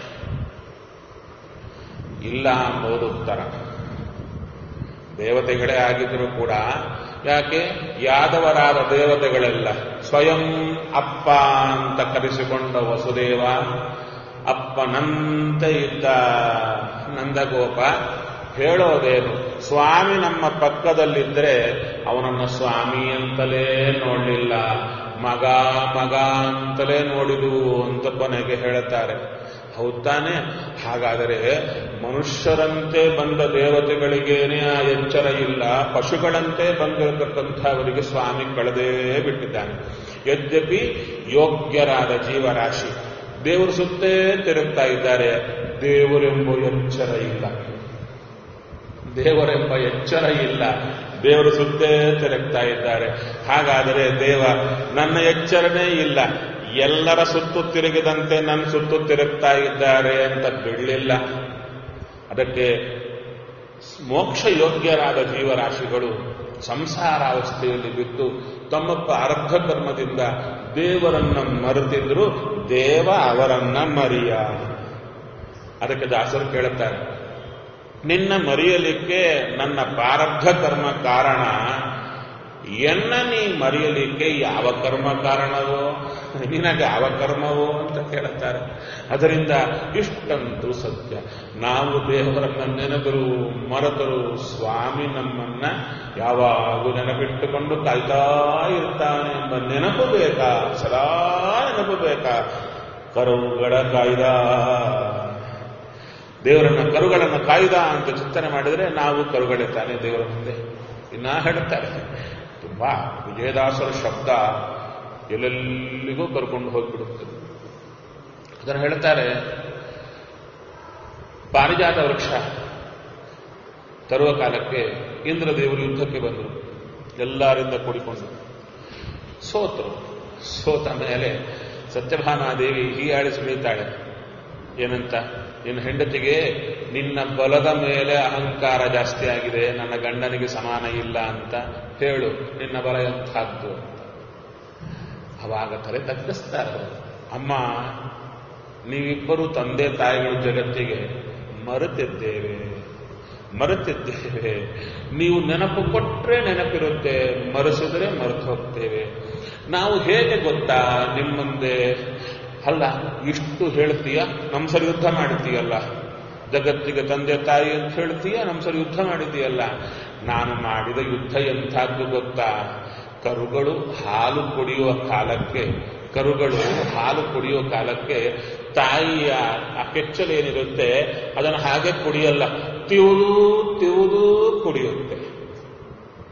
ಇಲ್ಲ ಅಂಬೋದು ಉತ್ತರ ದೇವತೆಗಳೇ ಆಗಿದ್ರು ಕೂಡ ಯಾಕೆ ಯಾದವರಾದ ದೇವತೆಗಳೆಲ್ಲ ಸ್ವಯಂ ಅಪ್ಪ ಅಂತ ಕರೆಸಿಕೊಂಡ ವಸುದೇವ ಅಪ್ಪನಂತೆ ಇದ್ದ ನಂದಗೋಪ ಹೇಳೋದೇನು ಸ್ವಾಮಿ ನಮ್ಮ ಪಕ್ಕದಲ್ಲಿದ್ರೆ ಅವನನ್ನು ಸ್ವಾಮಿ ಅಂತಲೇ ನೋಡಲಿಲ್ಲ ಮಗ ಮಗ ಅಂತಲೇ ನೋಡಿದು ಅಂತ ಕೊನೆಗೆ ಹೇಳುತ್ತಾರೆ ಹೌದಾನೆ ಹಾಗಾದರೆ ಮನುಷ್ಯರಂತೆ ಬಂದ ದೇವತೆಗಳಿಗೇನೆ ಆ ಎಚ್ಚರ ಇಲ್ಲ ಪಶುಗಳಂತೆ ಬಂದಿರತಕ್ಕಂಥವರಿಗೆ ಸ್ವಾಮಿ ಕಳೆದೇ ಬಿಟ್ಟಿದ್ದಾನೆ ಯದ್ಯಪಿ ಯೋಗ್ಯರಾದ ಜೀವರಾಶಿ ದೇವರು ಸುತ್ತೇ ತಿರುಗ್ತಾ ಇದ್ದಾರೆ ದೇವರೆಂಬ ಎಚ್ಚರ ಇಲ್ಲ ದೇವರೆಂಬ ಎಚ್ಚರ ಇಲ್ಲ ದೇವರು ಸುತ್ತೇ ತಿರುಗ್ತಾ ಇದ್ದಾರೆ ಹಾಗಾದರೆ ದೇವ ನನ್ನ ಎಚ್ಚರನೇ ಇಲ್ಲ ಎಲ್ಲರ ಸುತ್ತು ತಿರುಗಿದಂತೆ ನನ್ನ ಸುತ್ತು ತಿರುಗ್ತಾ ಇದ್ದಾರೆ ಅಂತ ಬಿಡಲಿಲ್ಲ ಅದಕ್ಕೆ ಮೋಕ್ಷ ಯೋಗ್ಯರಾದ ಜೀವರಾಶಿಗಳು ಸಂಸಾರಾವಸ್ಥೆಯಲ್ಲಿ ಬಿದ್ದು ತಮ್ಮ ಪ್ರಾರಬ್ಧ ಕರ್ಮದಿಂದ ದೇವರನ್ನ ಮರೆತಿದ್ರು ದೇವ ಅವರನ್ನ ಮರಿಯ ಅದಕ್ಕೆ ದಾಸರು ಕೇಳುತ್ತಾರೆ ನಿನ್ನ ಮರೆಯಲಿಕ್ಕೆ ನನ್ನ ಪ್ರಾರಬ್ಧ ಕರ್ಮ ಕಾರಣ ಎನ್ನ ನೀ ಮರೆಯಲಿಕ್ಕೆ ಯಾವ ಕರ್ಮ ಕಾರಣವೋ ನಿನಗೆ ಯಾವ ಕರ್ಮವೋ ಅಂತ ಕೇಳುತ್ತಾರೆ ಅದರಿಂದ ಇಷ್ಟಂತೂ ಸತ್ಯ ನಾವು ದೇವರನ್ನ ನೆನೆದರು ಮರೆತರು ಸ್ವಾಮಿ ನಮ್ಮನ್ನ ಯಾವಾಗೂ ನೆನಪಿಟ್ಟುಕೊಂಡು ಕಾಯ್ತಾ ಇರ್ತಾನೆ ಎಂಬ ನೆನಪು ಬೇಕಾ ಸದಾ ನೆನಪು ಬೇಕಾ ಕರುಗಳ ಕಾಯ್ದ ದೇವರನ್ನ ಕರುಗಳನ್ನ ಕಾಯ್ದ ಅಂತ ಚಿಂತನೆ ಮಾಡಿದರೆ ನಾವು ಕರುಗಳೇ ತಾನೇ ದೇವರ ಮುಂದೆ ಇನ್ನ ಹೇಳ್ತಾರೆ ತುಂಬಾ ವಿಜಯದಾಸರ ಶಬ್ದ ಎಲ್ಲೆಲ್ಲಿಗೂ ಕರ್ಕೊಂಡು ಹೋಗ್ಬಿಡುತ್ತದೆ ಅದನ್ನು ಹೇಳ್ತಾರೆ ಪಾರಿಜಾತ ವೃಕ್ಷ ತರುವ ಕಾಲಕ್ಕೆ ಇಂದ್ರದೇವರು ಯುದ್ಧಕ್ಕೆ ಬಂದರು ಎಲ್ಲರಿಂದ ಕೂಡಿಕೊಂಡು ಸೋತರು ಸೋತ ಮೇಲೆ ಸತ್ಯಭಾಮಾದೇವಿ ಹೀಯಾಳಿಸಿ ಬೀಳ್ತಾಳೆ ಏನಂತ ನಿನ್ನ ಹೆಂಡತಿಗೆ ನಿನ್ನ ಬಲದ ಮೇಲೆ ಅಹಂಕಾರ ಜಾಸ್ತಿ ಆಗಿದೆ ನನ್ನ ಗಂಡನಿಗೆ ಸಮಾನ ಇಲ್ಲ ಅಂತ ಹೇಳು ನಿನ್ನ ಬಲ ಎಂಥದ್ದು ಅಂತ ಅವಾಗ ತಲೆ ತಗ್ಗಿಸ್ತಾರೆ ಅವರು. ಅಮ್ಮ ನೀವಿಬ್ಬರು ತಂದೆ ತಾಯಿಗಳು ಜಗತ್ತಿಗೆ ಮರೆತಿದ್ದೇವೆ ಮರೆತಿದ್ದೇವೆ ನೀವು ನೆನಪು ಕೊಟ್ರೆ ನೆನಪಿರುತ್ತೆ ಮರೆಸಿದ್ರೆ ಮರೆತು ಹೋಗ್ತೇವೆ ನಾವು ಹೇಗೆ ಗೊತ್ತಾ ನಿಮ್ಮ ಮುಂದೆ ಅಲ್ಲ ಇಷ್ಟು ಹೇಳ್ತೀಯ ನಮ್ಮ ಸರಿ ಯುದ್ಧ ಮಾಡ್ತೀಯಲ್ಲ ಜಗತ್ತಿಗೆ ತಂದೆ ತಾಯಿ ಅಂತ ಹೇಳ್ತೀಯ ನಮ್ಮ ಸರಿ ಯುದ್ಧ ಮಾಡಿದೀಯಲ್ಲ ನಾನು ಮಾಡಿದ ಯುದ್ಧ ಎಂಥದ್ದು ಗೊತ್ತಾ ಕರುಗಳು ಹಾಲು ಕುಡಿಯುವ ಕಾಲಕ್ಕೆ ಕರುಗಳು ಹಾಲು ಕುಡಿಯುವ ಕಾಲಕ್ಕೆ ತಾಯಿಯ ಆ ಕೆಚ್ಚಲೇನಿರುತ್ತೆ ಅದನ್ನು ಹಾಗೆ ಕುಡಿಯಲ್ಲ ತಿವುದು ತಿವುದು ಕುಡಿಯುತ್ತೆ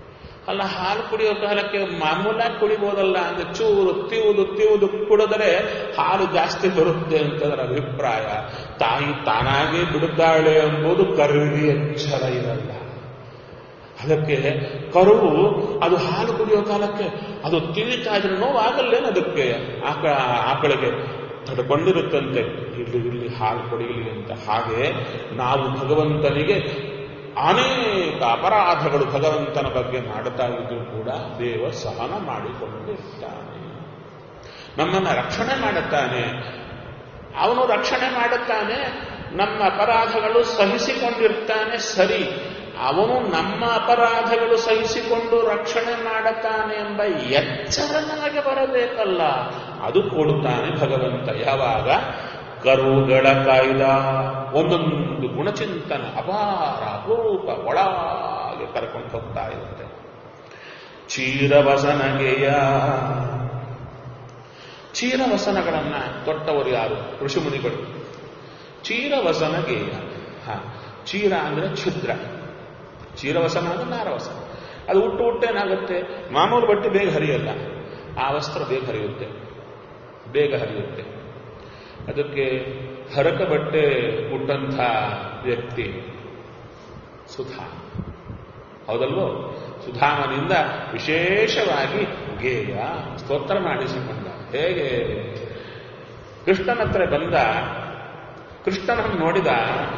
ಅಲ್ಲ ಹಾಲು ಕುಡಿಯೋ ಕಾಲಕ್ಕೆ ಮಾಮೂಲಾಗಿ ಕುಡಿಬೋದಲ್ಲ ಅಂದ್ರೆ ಚೂರು ತಿವುದು ತಿವುದು ಕುಡಿದ್ರೆ ಹಾಲು ಜಾಸ್ತಿ ಬರುತ್ತೆ ಅಂತ ಅದರ ಅಭಿಪ್ರಾಯ ತಾಯಿ ತಾನಾಗೇ ಬಿಡುತ್ತಾಳೆ ಎಂಬುದು ಕರುವಿಗೆ ಎಚ್ಚರ ಇರಲ್ಲ ಅದಕ್ಕೆ ಕರುವು ಅದು ಹಾಲು ಕುಡಿಯೋ ಕಾಲಕ್ಕೆ ಅದು ತಿವಿತಾ ಇದ್ರೆ ನೋವಾಗಲ್ಲೇನು ಅದಕ್ಕೆ ಆಕ ಆಕಳಿಗೆ ತಡ್ಕೊಂಡಿರುತ್ತಂತೆ ಇಲ್ಲಿ ಇಲ್ಲಿ ಹಾಲು ಕುಡಿಯಲಿ ಅಂತ ಹಾಗೆ ನಾವು ಭಗವಂತನಿಗೆ ಅನೇಕ ಅಪರಾಧಗಳು ಭಗವಂತನ ಬಗ್ಗೆ ಮಾಡುತ್ತಾ ಇದ್ರೂ ಕೂಡ ದೇವ ಸಹನ ಮಾಡಿಕೊಂಡಿರ್ತಾನೆ ನಮ್ಮನ್ನ ರಕ್ಷಣೆ ಮಾಡುತ್ತಾನೆ ಅವನು ರಕ್ಷಣೆ ಮಾಡುತ್ತಾನೆ ನಮ್ಮ ಅಪರಾಧಗಳು ಸಹಿಸಿಕೊಂಡಿರ್ತಾನೆ ಸರಿ ಅವನು ನಮ್ಮ ಅಪರಾಧಗಳು ಸಹಿಸಿಕೊಂಡು ರಕ್ಷಣೆ ಮಾಡುತ್ತಾನೆ ಎಂಬ ಎಚ್ಚರ ನಮಗೆ ಬರಬೇಕಲ್ಲ ಅದು ಕೊಡುತ್ತಾನೆ ಭಗವಂತ ಯಾವಾಗ ಕರುಗಳ ಕಾಯ್ದ ಒಂದೊಂದು ಗುಣಚಿಂತನ ಅಪಾರ ಅಪರೂಪ ಒಳಗೆ ಕರ್ಕೊಂಡು ಹೋಗ್ತಾ ಇರುತ್ತೆ ಚೀರವಸನಗೆಯ ಚೀರವಸನಗಳನ್ನ ತೊಟ್ಟವರು ಯಾರು ಋಷಿಮುನಿಗಳು ಚೀರವಸನಗೆಯ ಹ ಚೀರ ಅಂದ್ರೆ ಛಿದ್ರ ಚೀರವಸನ ಅಂದ್ರೆ ನಾರವಸನ ಅದು ಹುಟ್ಟು ಹುಟ್ಟೇನಾಗುತ್ತೆ ಮಾಮೂಲು ಬಟ್ಟೆ ಬೇಗ ಹರಿಯಲ್ಲ ಆ ವಸ್ತ್ರ ಬೇಗ ಹರಿಯುತ್ತೆ ಬೇಗ ಹರಿಯುತ್ತೆ ಅದಕ್ಕೆ ಹರಕ ಬಟ್ಟೆ ಉಟ್ಟಂಥ ವ್ಯಕ್ತಿ ಸುಧಾ ಹೌದಲ್ವೋ ಸುಧಾಮನಿಂದ ವಿಶೇಷವಾಗಿ ಗೇಯ ಸ್ತೋತ್ರ ಮಾಡಿಸಿಕೊಂಡ ಹೇಗೆ ಕೃಷ್ಣನ ಹತ್ರ ಬಂದ ಕೃಷ್ಣನನ್ನು ನೋಡಿದ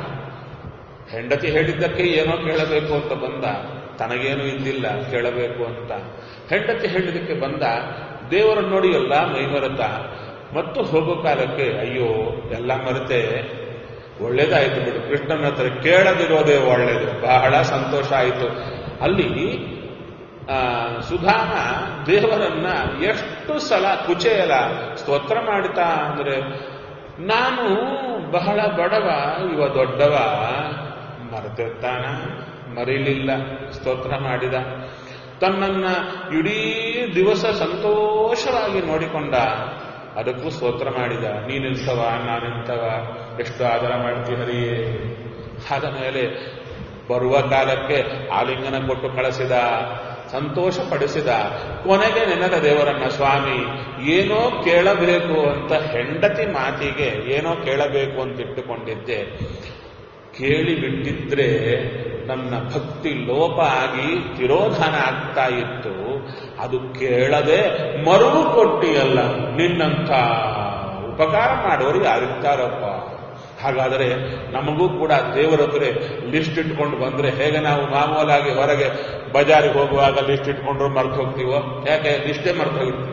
ಹೆಂಡತಿ ಹೇಳಿದ್ದಕ್ಕೆ ಏನೋ ಕೇಳಬೇಕು ಅಂತ ಬಂದ ತನಗೇನು ಇದ್ದಿಲ್ಲ ಕೇಳಬೇಕು ಅಂತ ಹೆಂಡತಿ ಹೇಳಿದಕ್ಕೆ ಬಂದ ದೇವರನ್ನು ನೋಡಿ ಎಲ್ಲ ಮೈಮರೆತ ಮತ್ತು ಹೋಗೋ ಕಾಲಕ್ಕೆ ಅಯ್ಯೋ ಎಲ್ಲ ಮರೆತೆ ಒಳ್ಳೇದಾಯ್ತು ಬಿಡು ಕೃಷ್ಣನ ಹತ್ರ ಕೇಳದಿರೋದೇ ಒಳ್ಳೇದು ಬಹಳ ಸಂತೋಷ ಆಯಿತು ಅಲ್ಲಿ ಆ, ಸುಧಾಮ ದೇವರನ್ನ ಎಷ್ಟು ಸಲ ಕುಚೇಲ ಸ್ತೋತ್ರ ಮಾಡ್ತಾ ಅಂದ್ರೆ ನಾನು ಬಹಳ ಬಡವ ಇವ ದೊಡ್ಡವ ಮರೆತಿರ್ತಾನ ಮರೀಲಿಲ್ಲ ಸ್ತೋತ್ರ ಮಾಡಿದ ತನ್ನನ್ನ ಇಡೀ ದಿವಸ ಸಂತೋಷವಾಗಿ ನೋಡಿಕೊಂಡ ಅದಕ್ಕೂ ಸ್ತೋತ್ರ ಮಾಡಿದ ನೀನಿಲ್ಸವ ನಾನಿಂತವ ಎಷ್ಟು ಆದರ ಮಾಡ್ತಿ ಹರಿಯೇ ಆದ ಮೇಲೆ ಬರುವ ಕಾಲಕ್ಕೆ ಆಲಿಂಗನ ಕೊಟ್ಟು ಕಳಿಸಿದ ಸಂತೋಷ ಪಡಿಸಿದ ಕೊನೆಗೆ ನೆನೆದ ದೇವರನ್ನ ಸ್ವಾಮಿ ಏನೋ ಕೇಳಬೇಕು ಅಂತ ಹೆಂಡತಿ ಮಾತಿಗೆ ಏನೋ ಕೇಳಬೇಕು ಅಂತ ಇಟ್ಟುಕೊಂಡಿದ್ದೆ ಕೇಳಿ ಬಿಟ್ಟಿದ್ರೆ ನನ್ನ ಭಕ್ತಿ ಲೋಪ ಆಗಿ ತಿರೋಧಾನ ಆಗ್ತಾ ಇತ್ತು ಅದು ಕೇಳದೆ ಮರುವು ಕೊಟ್ಟಿಯಲ್ಲ ನಿನ್ನಂಥ ಉಪಕಾರ ಮಾಡೋರು ಯಾರಿರ್ತಾರಪ್ಪ ಹಾಗಾದರೆ ನಮಗೂ ಕೂಡ ದೇವರ ಹತ್ರ ಲಿಸ್ಟ್ ಇಟ್ಕೊಂಡು ಬಂದ್ರೆ ಹೇಗೆ ನಾವು ಮಾಮೂಲಾಗಿ ಹೊರಗೆ ಬಜಾರಿಗೆ ಹೋಗುವಾಗ ಲಿಸ್ಟ್ ಇಟ್ಕೊಂಡ್ರು ಮರ್ತು ಹೋಗ್ತೀವೋ ಯಾಕೆ ಲಿಸ್ಟೇ ಮರ್ತು ಹೋಗಿರ್ತೀವಿ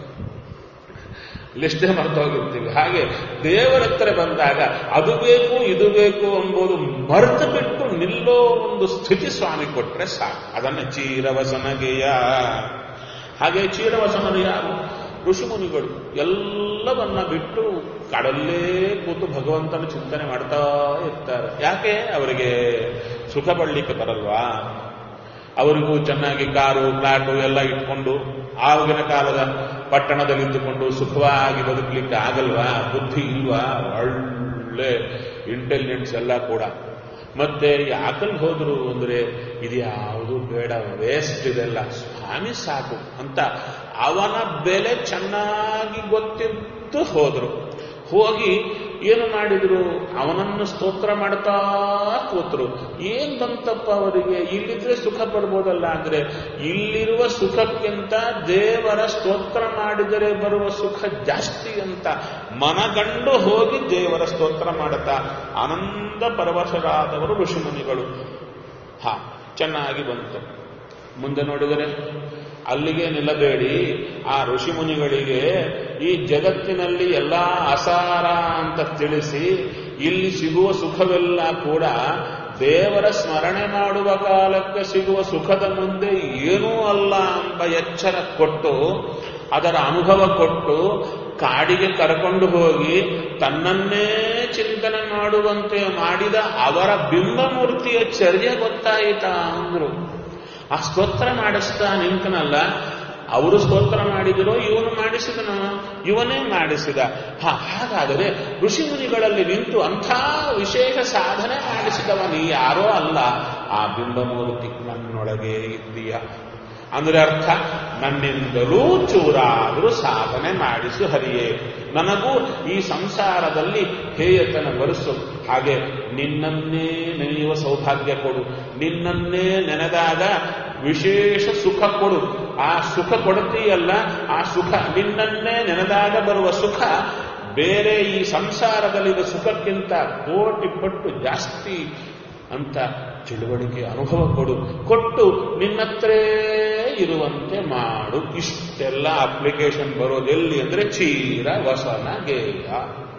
ಲಿಸ್ಟೇ ಮರ್ತು ಹೋಗಿರ್ತೀವಿ ಹಾಗೆ ದೇವರ ಹತ್ರ ಬಂದಾಗ ಅದು ಬೇಕು ಇದು ಬೇಕು ಎಂಬುದು ಮರೆತು ಬಿಟ್ಟು ನಿಲ್ಲೋ ಒಂದು ಸ್ಥಿತಿ ಸ್ವಾಮಿ ಕೊಟ್ರೆ ಸಾಕು ಅದನ್ನ ಚೀರವಸನಗೆಯ ಹಾಗೆ ಚೀರವಸನದ ಯಾರು ಋಷಿಮುನಿಗಳು ಎಲ್ಲವನ್ನ ಬಿಟ್ಟು ಕಡಲ್ಲೇ ಕೂತು ಭಗವಂತನ ಚಿಂತನೆ ಮಾಡ್ತಾ ಇರ್ತಾರೆ ಯಾಕೆ ಅವರಿಗೆ ಸುಖ ಪಡ್ಲಿಕ್ಕೆ ಬರಲ್ವಾ ಅವರಿಗೂ ಚೆನ್ನಾಗಿ ಕಾರು ಫ್ಲಾಟು ಎಲ್ಲ ಇಟ್ಕೊಂಡು ಆಗಿನ ಕಾಲದ ಪಟ್ಟಣದಲ್ಲಿ ಇದ್ದುಕೊಂಡು ಸುಖವಾಗಿ ಬದುಕಲಿಕ್ಕೆ ಆಗಲ್ವಾ ಬುದ್ಧಿ ಇಲ್ವಾ ಒಳ್ಳೆ ಇಂಟೆಲಿಜೆನ್ಸ್ ಎಲ್ಲ ಕೂಡ ಮತ್ತೆ ಯಾಕಲ್ಲಿ ಹೋದ್ರು ಅಂದ್ರೆ ಇದು ಯಾವುದು ಬೇಡ ವೇಸ್ಟ್ ಇದೆಲ್ಲ ಸ್ವಾಮಿ ಸಾಕು ಅಂತ ಅವನ ಬೆಲೆ ಚೆನ್ನಾಗಿ ಗೊತ್ತಿದ್ದು ಹೋದ್ರು ಹೋಗಿ ಏನು ಮಾಡಿದ್ರು ಅವನನ್ನು ಸ್ತೋತ್ರ ಮಾಡ್ತಾ ಕೂತರು ಏನ್ ಬಂತಪ್ಪ ಅವರಿಗೆ ಇಲ್ಲಿದ್ರೆ ಸುಖ ಪಡ್ಬೋದಲ್ಲ ಅಂದ್ರೆ ಇಲ್ಲಿರುವ ಸುಖಕ್ಕಿಂತ ದೇವರ ಸ್ತೋತ್ರ ಮಾಡಿದರೆ ಬರುವ ಸುಖ ಜಾಸ್ತಿ ಅಂತ ಮನಗಂಡು ಹೋಗಿ ದೇವರ ಸ್ತೋತ್ರ ಮಾಡುತ್ತಾ ಆನಂದ ಪರವಶರಾದವರು ಋಷಿಮುನಿಗಳು ಹಾ ಚೆನ್ನಾಗಿ ಬಂತು ಮುಂದೆ ನೋಡಿದರೆ ಅಲ್ಲಿಗೆ ನಿಲ್ಲಬೇಡಿ ಆ ಋಷಿಮುನಿಗಳಿಗೆ ಈ ಜಗತ್ತಿನಲ್ಲಿ ಎಲ್ಲ ಅಸಾರ ಅಂತ ತಿಳಿಸಿ ಇಲ್ಲಿ ಸಿಗುವ ಸುಖವೆಲ್ಲ ಕೂಡ ದೇವರ ಸ್ಮರಣೆ ಮಾಡುವ ಕಾಲಕ್ಕೆ ಸಿಗುವ ಸುಖದ ಮುಂದೆ ಏನೂ ಅಲ್ಲ ಎಂಬ ಎಚ್ಚರ ಕೊಟ್ಟು ಅದರ ಅನುಭವ ಕೊಟ್ಟು ಕಾಡಿಗೆ ಕರ್ಕೊಂಡು ಹೋಗಿ ತನ್ನನ್ನೇ ಚಿಂತನೆ ಮಾಡುವಂತೆ ಮಾಡಿದ ಅವರ ಬಿಂಬಮೂರ್ತಿಯ ಚರ್ಯ ಗೊತ್ತಾಯಿತಾ ಅಂದ್ರು ಆ ಸ್ತೋತ್ರ ಮಾಡಿಸ್ತಾ ನಿಂತನಲ್ಲ ಅವರು ಸ್ತೋತ್ರ ಮಾಡಿದರೋ ಇವನು ಮಾಡಿಸಿದನು ಇವನೇ ಮಾಡಿಸಿದ ಹ ಹಾಗಾದರೆ ಋಷಿ ಮುನಿಗಳಲ್ಲಿ ನಿಂತು ಅಂಥ ವಿಶೇಷ ಸಾಧನೆ ಮಾಡಿಸಿದವ ನೀ ಯಾರೋ ಅಲ್ಲ ಆ ಬಿಂಬಮೂರ್ತಿ ನನ್ನೊಳಗೆ ಇದ್ದೀಯ ಅಂದ್ರೆ ಅರ್ಥ ನನ್ನಿಂದಲೂ ಚೂರಾದರೂ ಸಾಧನೆ ಮಾಡಿಸು ಹರಿಯೇ ನನಗೂ ಈ ಸಂಸಾರದಲ್ಲಿ ಹೇಯತನ ಬರೆಸು ಹಾಗೆ ನಿನ್ನನ್ನೇ ನೆನೆಯುವ ಸೌಭಾಗ್ಯ ಕೊಡು ನಿನ್ನನ್ನೇ ನೆನೆದಾಗ ವಿಶೇಷ ಸುಖ ಕೊಡು ಆ ಸುಖ ಕೊಡುತ್ತೀಯಲ್ಲ ಆ ಸುಖ ನಿನ್ನನ್ನೇ ನೆನೆದಾಗ ಬರುವ ಸುಖ ಬೇರೆ ಈ ಸಂಸಾರದಲ್ಲಿರುವ ಸುಖಕ್ಕಿಂತ ಕೋಟಿ ಪಟ್ಟು ಜಾಸ್ತಿ ಅಂತ ತಿಳುವಳಿಕೆ ಅನುಭವ ಕೊಡು ಕೊಟ್ಟು ನಿನ್ನತ್ರೇ ಇರುವಂತೆ ಮಾಡು ಇಷ್ಟೆಲ್ಲ ಅಪ್ಲಿಕೇಶನ್ ಬರೋದೆಲ್ಲಿ ಅಂದ್ರೆ ಚೀರ ವಸನ ಗೇಯ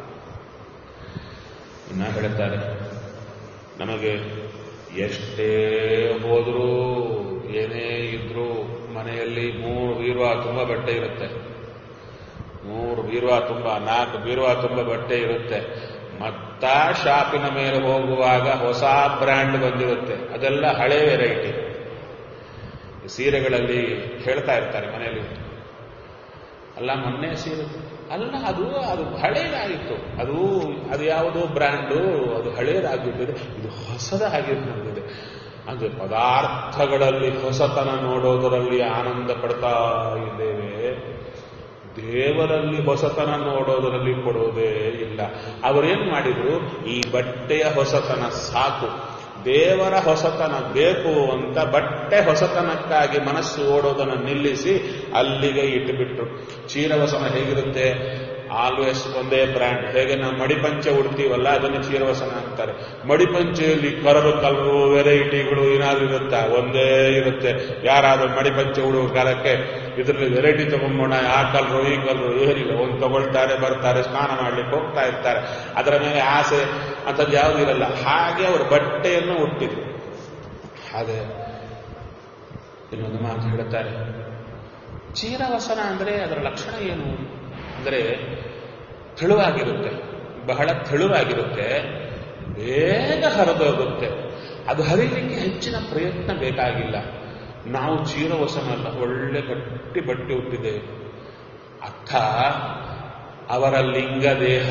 ಇನ್ನ ಹೇಳ್ತಾರೆ ನಮಗೆ ಎಷ್ಟೇ ಹೋದರೂ ಏನೇ ಇದ್ರೂ ಮನೆಯಲ್ಲಿ ಮೂರು ಬೀರುವಾ ತುಂಬ ಬಟ್ಟೆ ಇರುತ್ತೆ ಮೂರು ಬೀರುವಾ ತುಂಬ ನಾಲ್ಕು ಬೀರುವಾ ತುಂಬ ಬಟ್ಟೆ ಇರುತ್ತೆ ಮತ್ತ ಶಾಪಿನ ಮೇಲೆ ಹೋಗುವಾಗ ಹೊಸ ಬ್ರ್ಯಾಂಡ್ ಬಂದಿರುತ್ತೆ ಅದೆಲ್ಲ ಹಳೆ ವೆರೈಟಿ ಸೀರೆಗಳಲ್ಲಿ ಹೇಳ್ತಾ ಇರ್ತಾರೆ ಮನೆಯಲ್ಲಿ ಅಲ್ಲ ಮೊನ್ನೆ ಸೀರೆ ಅಲ್ಲ ಅದು ಅದು ಹಳೇದಾಗಿತ್ತು ಅದು ಅದು ಯಾವುದೋ ಬ್ರ್ಯಾಂಡು ಅದು ಹಳೇದಾಗಿಬಿಟ್ಟಿದೆ ಇದು ಹೊಸದಾಗಿರ್ತದೆ ಅಂದ್ರೆ ಪದಾರ್ಥಗಳಲ್ಲಿ ಹೊಸತನ ನೋಡೋದರಲ್ಲಿ ಆನಂದ ಪಡ್ತಾ ಇದ್ದೇವೆ ದೇವರಲ್ಲಿ ಹೊಸತನ ನೋಡೋದರಲ್ಲಿ ಕೊಡೋದೇ ಇಲ್ಲ ಅವರೇನ್ ಮಾಡಿದ್ರು ಈ ಬಟ್ಟೆಯ ಹೊಸತನ ಸಾಕು ದೇವರ ಹೊಸತನ ಬೇಕು ಅಂತ ಬಟ್ಟೆ ಹೊಸತನಕ್ಕಾಗಿ ಮನಸ್ಸು ಓಡೋದನ್ನು ನಿಲ್ಲಿಸಿ ಅಲ್ಲಿಗೆ ಇಟ್ಟುಬಿಟ್ರು ಚೀರವಸನ ಹೇಗಿರುತ್ತೆ ಆಲ್ವೇಸ್ ಒಂದೇ ಬ್ರ್ಯಾಂಡ್ ಹೇಗೆ ನಾವು ಮಡಿಪಂಚೆ ಉಡ್ತೀವಲ್ಲ ಅದನ್ನು ಚೀರವಸನ ಅಂತಾರೆ ಮಡಿಪಂಚೆಯಲ್ಲಿ ಕರರು ಕಲರು ವೆರೈಟಿಗಳು ಏನಾದ್ರು ಇರುತ್ತಾ ಒಂದೇ ಇರುತ್ತೆ ಯಾರಾದ್ರೂ ಮಡಿಪಂಚೆ ಉಡುವ ಕಾಲಕ್ಕೆ ಇದರಲ್ಲಿ ವೆರೈಟಿ ತಗೊಂಬೋಣ ಆ ಕಲರು ಈ ಕಲರು ಏನಿಲ್ಲ ಒಂದು ತಗೊಳ್ತಾರೆ ಬರ್ತಾರೆ ಸ್ನಾನ ಮಾಡ್ಲಿಕ್ಕೆ ಹೋಗ್ತಾ ಇರ್ತಾರೆ ಅದರ ಮೇಲೆ ಆಸೆ ಅಂಥದ್ದು ಯಾವ್ದು ಇರಲ್ಲ ಹಾಗೆ ಅವರು ಬಟ್ಟೆಯನ್ನು ಹುಟ್ಟಿದ್ರು ಹಾಗೆ ಇನ್ನೊಂದು ಮಾತು ಹೇಳುತ್ತಾರೆ ಚೀರವಸನ ಅಂದ್ರೆ ಅದರ ಲಕ್ಷಣ ಏನು ಅಂದರೆ ತೆಳುವಾಗಿರುತ್ತೆ ಬಹಳ ತೆಳುವಾಗಿರುತ್ತೆ ಬೇಗ ಹರಿದೋಗುತ್ತೆ ಅದು ಹರಿಲಿಕ್ಕೆ ಹೆಚ್ಚಿನ ಪ್ರಯತ್ನ ಬೇಕಾಗಿಲ್ಲ ನಾವು ಚೀರವಸನಲ್ಲ ಒಳ್ಳೆ ಗಟ್ಟಿ ಬಟ್ಟೆ ಹುಟ್ಟಿದ್ದೇವೆ ಅರ್ಥ ಅವರ ಲಿಂಗ ದೇಹ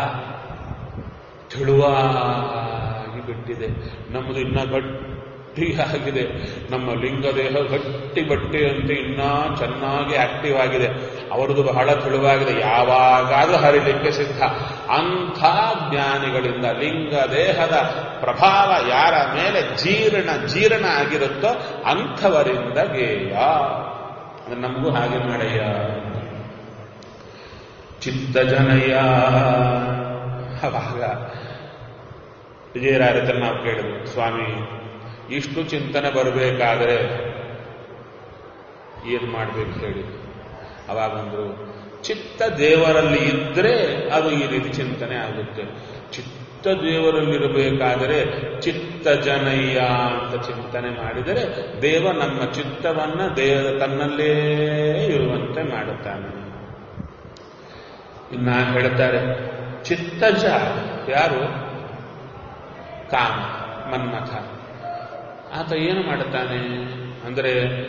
ತೆಳುವಾಗಿ ಬಿಟ್ಟಿದೆ ನಮ್ಮದು ಇನ್ನ ಗಟ್ಟಿಯಾಗಿದೆ ನಮ್ಮ ಲಿಂಗ ದೇಹ ಗಟ್ಟಿ ಬಟ್ಟೆಯಂತೆ ಇನ್ನೂ ಚೆನ್ನಾಗಿ ಆಕ್ಟಿವ್ ಆಗಿದೆ ಅವರದು ಬಹಳ ತೆಳುವಾಗಿದೆ ಯಾವಾಗಾದ್ರೂ ಹರಿಲಿಕ್ಕೆ ಸಿದ್ಧ ಅಂಥ ಜ್ಞಾನಿಗಳಿಂದ ಲಿಂಗ ದೇಹದ ಪ್ರಭಾವ ಯಾರ ಮೇಲೆ ಜೀರ್ಣ ಜೀರ್ಣ ಆಗಿರುತ್ತೋ ಅಂಥವರಿಂದ ಗೇಯ ಅಂದ್ರೆ ನಮಗೂ ಹಾಗೆ ಮಾಡಯ್ಯ ಚಿತ್ತಜನಯ್ಯ ಅವಾಗ ವಿಜಯರಾಜತ್ರ ನಾವು ಕೇಳಿದ್ವಿ ಸ್ವಾಮಿ ಇಷ್ಟು ಚಿಂತನೆ ಬರಬೇಕಾದ್ರೆ ಏನು ಮಾಡ್ಬೇಕು ಹೇಳಿ ಅವಾಗಂದ್ರು ಚಿತ್ತ ದೇವರಲ್ಲಿ ಇದ್ರೆ ಅದು ಈ ರೀತಿ ಚಿಂತನೆ ಆಗುತ್ತೆ ಚಿತ್ತ ದೇವರಲ್ಲಿರಬೇಕಾದರೆ ಚಿತ್ತ ಜನಯ್ಯ ಅಂತ ಚಿಂತನೆ ಮಾಡಿದರೆ ದೇವ ನಮ್ಮ ಚಿತ್ತವನ್ನ ದೇವ ತನ್ನಲ್ಲೇ ಇರುವಂತೆ ಮಾಡುತ್ತಾನೆ ಇನ್ನ ಹೇಳ್ತಾರೆ ಚಿತ್ತಜ ಯಾರು ಕಾಮ ಮನ್ಮಥ ಆತ ಏನು ಮಾಡುತ್ತಾನೆ ಅಂದರೆ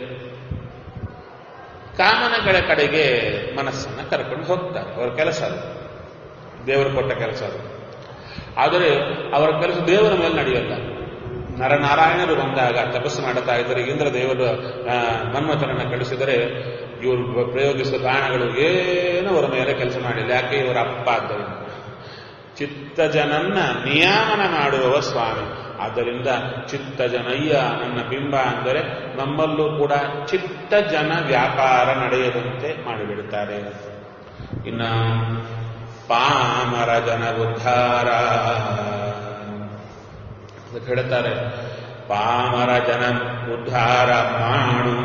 ಕಾಮನಗಳ ಕಡೆಗೆ ಮನಸ್ಸನ್ನ ಕರ್ಕೊಂಡು ಹೋಗ್ತಾರೆ ಅವರ ಕೆಲಸ ಅದು ದೇವರು ಕೊಟ್ಟ ಕೆಲಸ ಅದು ಆದರೆ ಅವರ ಕೆಲಸ ದೇವರ ಮೇಲೆ ನಡೆಯಲ್ಲ ನರನಾರಾಯಣರು ಬಂದಾಗ ತಪಸ್ಸು ಮಾಡುತ್ತಾ ಇದ್ದರೆ ಇಂದ್ರ ದೇವರು ಮನ್ಮಥನನ್ನು ಕಳಿಸಿದರೆ ಇವರು ಪ್ರಯೋಗಿಸಿದ ಬಾಣಗಳು ಏನು ಅವರ ಮೇಲೆ ಕೆಲಸ ಮಾಡಿಲ್ಲ ಯಾಕೆ ಇವರ ಅಪ್ಪ ಆದ್ದರಿಂದ ಚಿತ್ತಜನನ್ನ ನಿಯಾಮನ ಮಾಡುವವ ಸ್ವಾಮಿ ಆದ್ದರಿಂದ ಚಿತ್ತಜನಯ್ಯ ನನ್ನ ಬಿಂಬ ಅಂದರೆ ನಮ್ಮಲ್ಲೂ ಕೂಡ ಚಿತ್ತಜನ ವ್ಯಾಪಾರ ನಡೆಯದಂತೆ ಮಾಡಿಬಿಡುತ್ತಾರೆ ಇನ್ನ ಪಾಮರ ಜನ ಉದ್ಧಾರ ಅದಕ್ಕೆ ಹೇಳ್ತಾರೆ ಪಾಮರ ಜನ ಉದ್ಧಾರ ಮಾಡು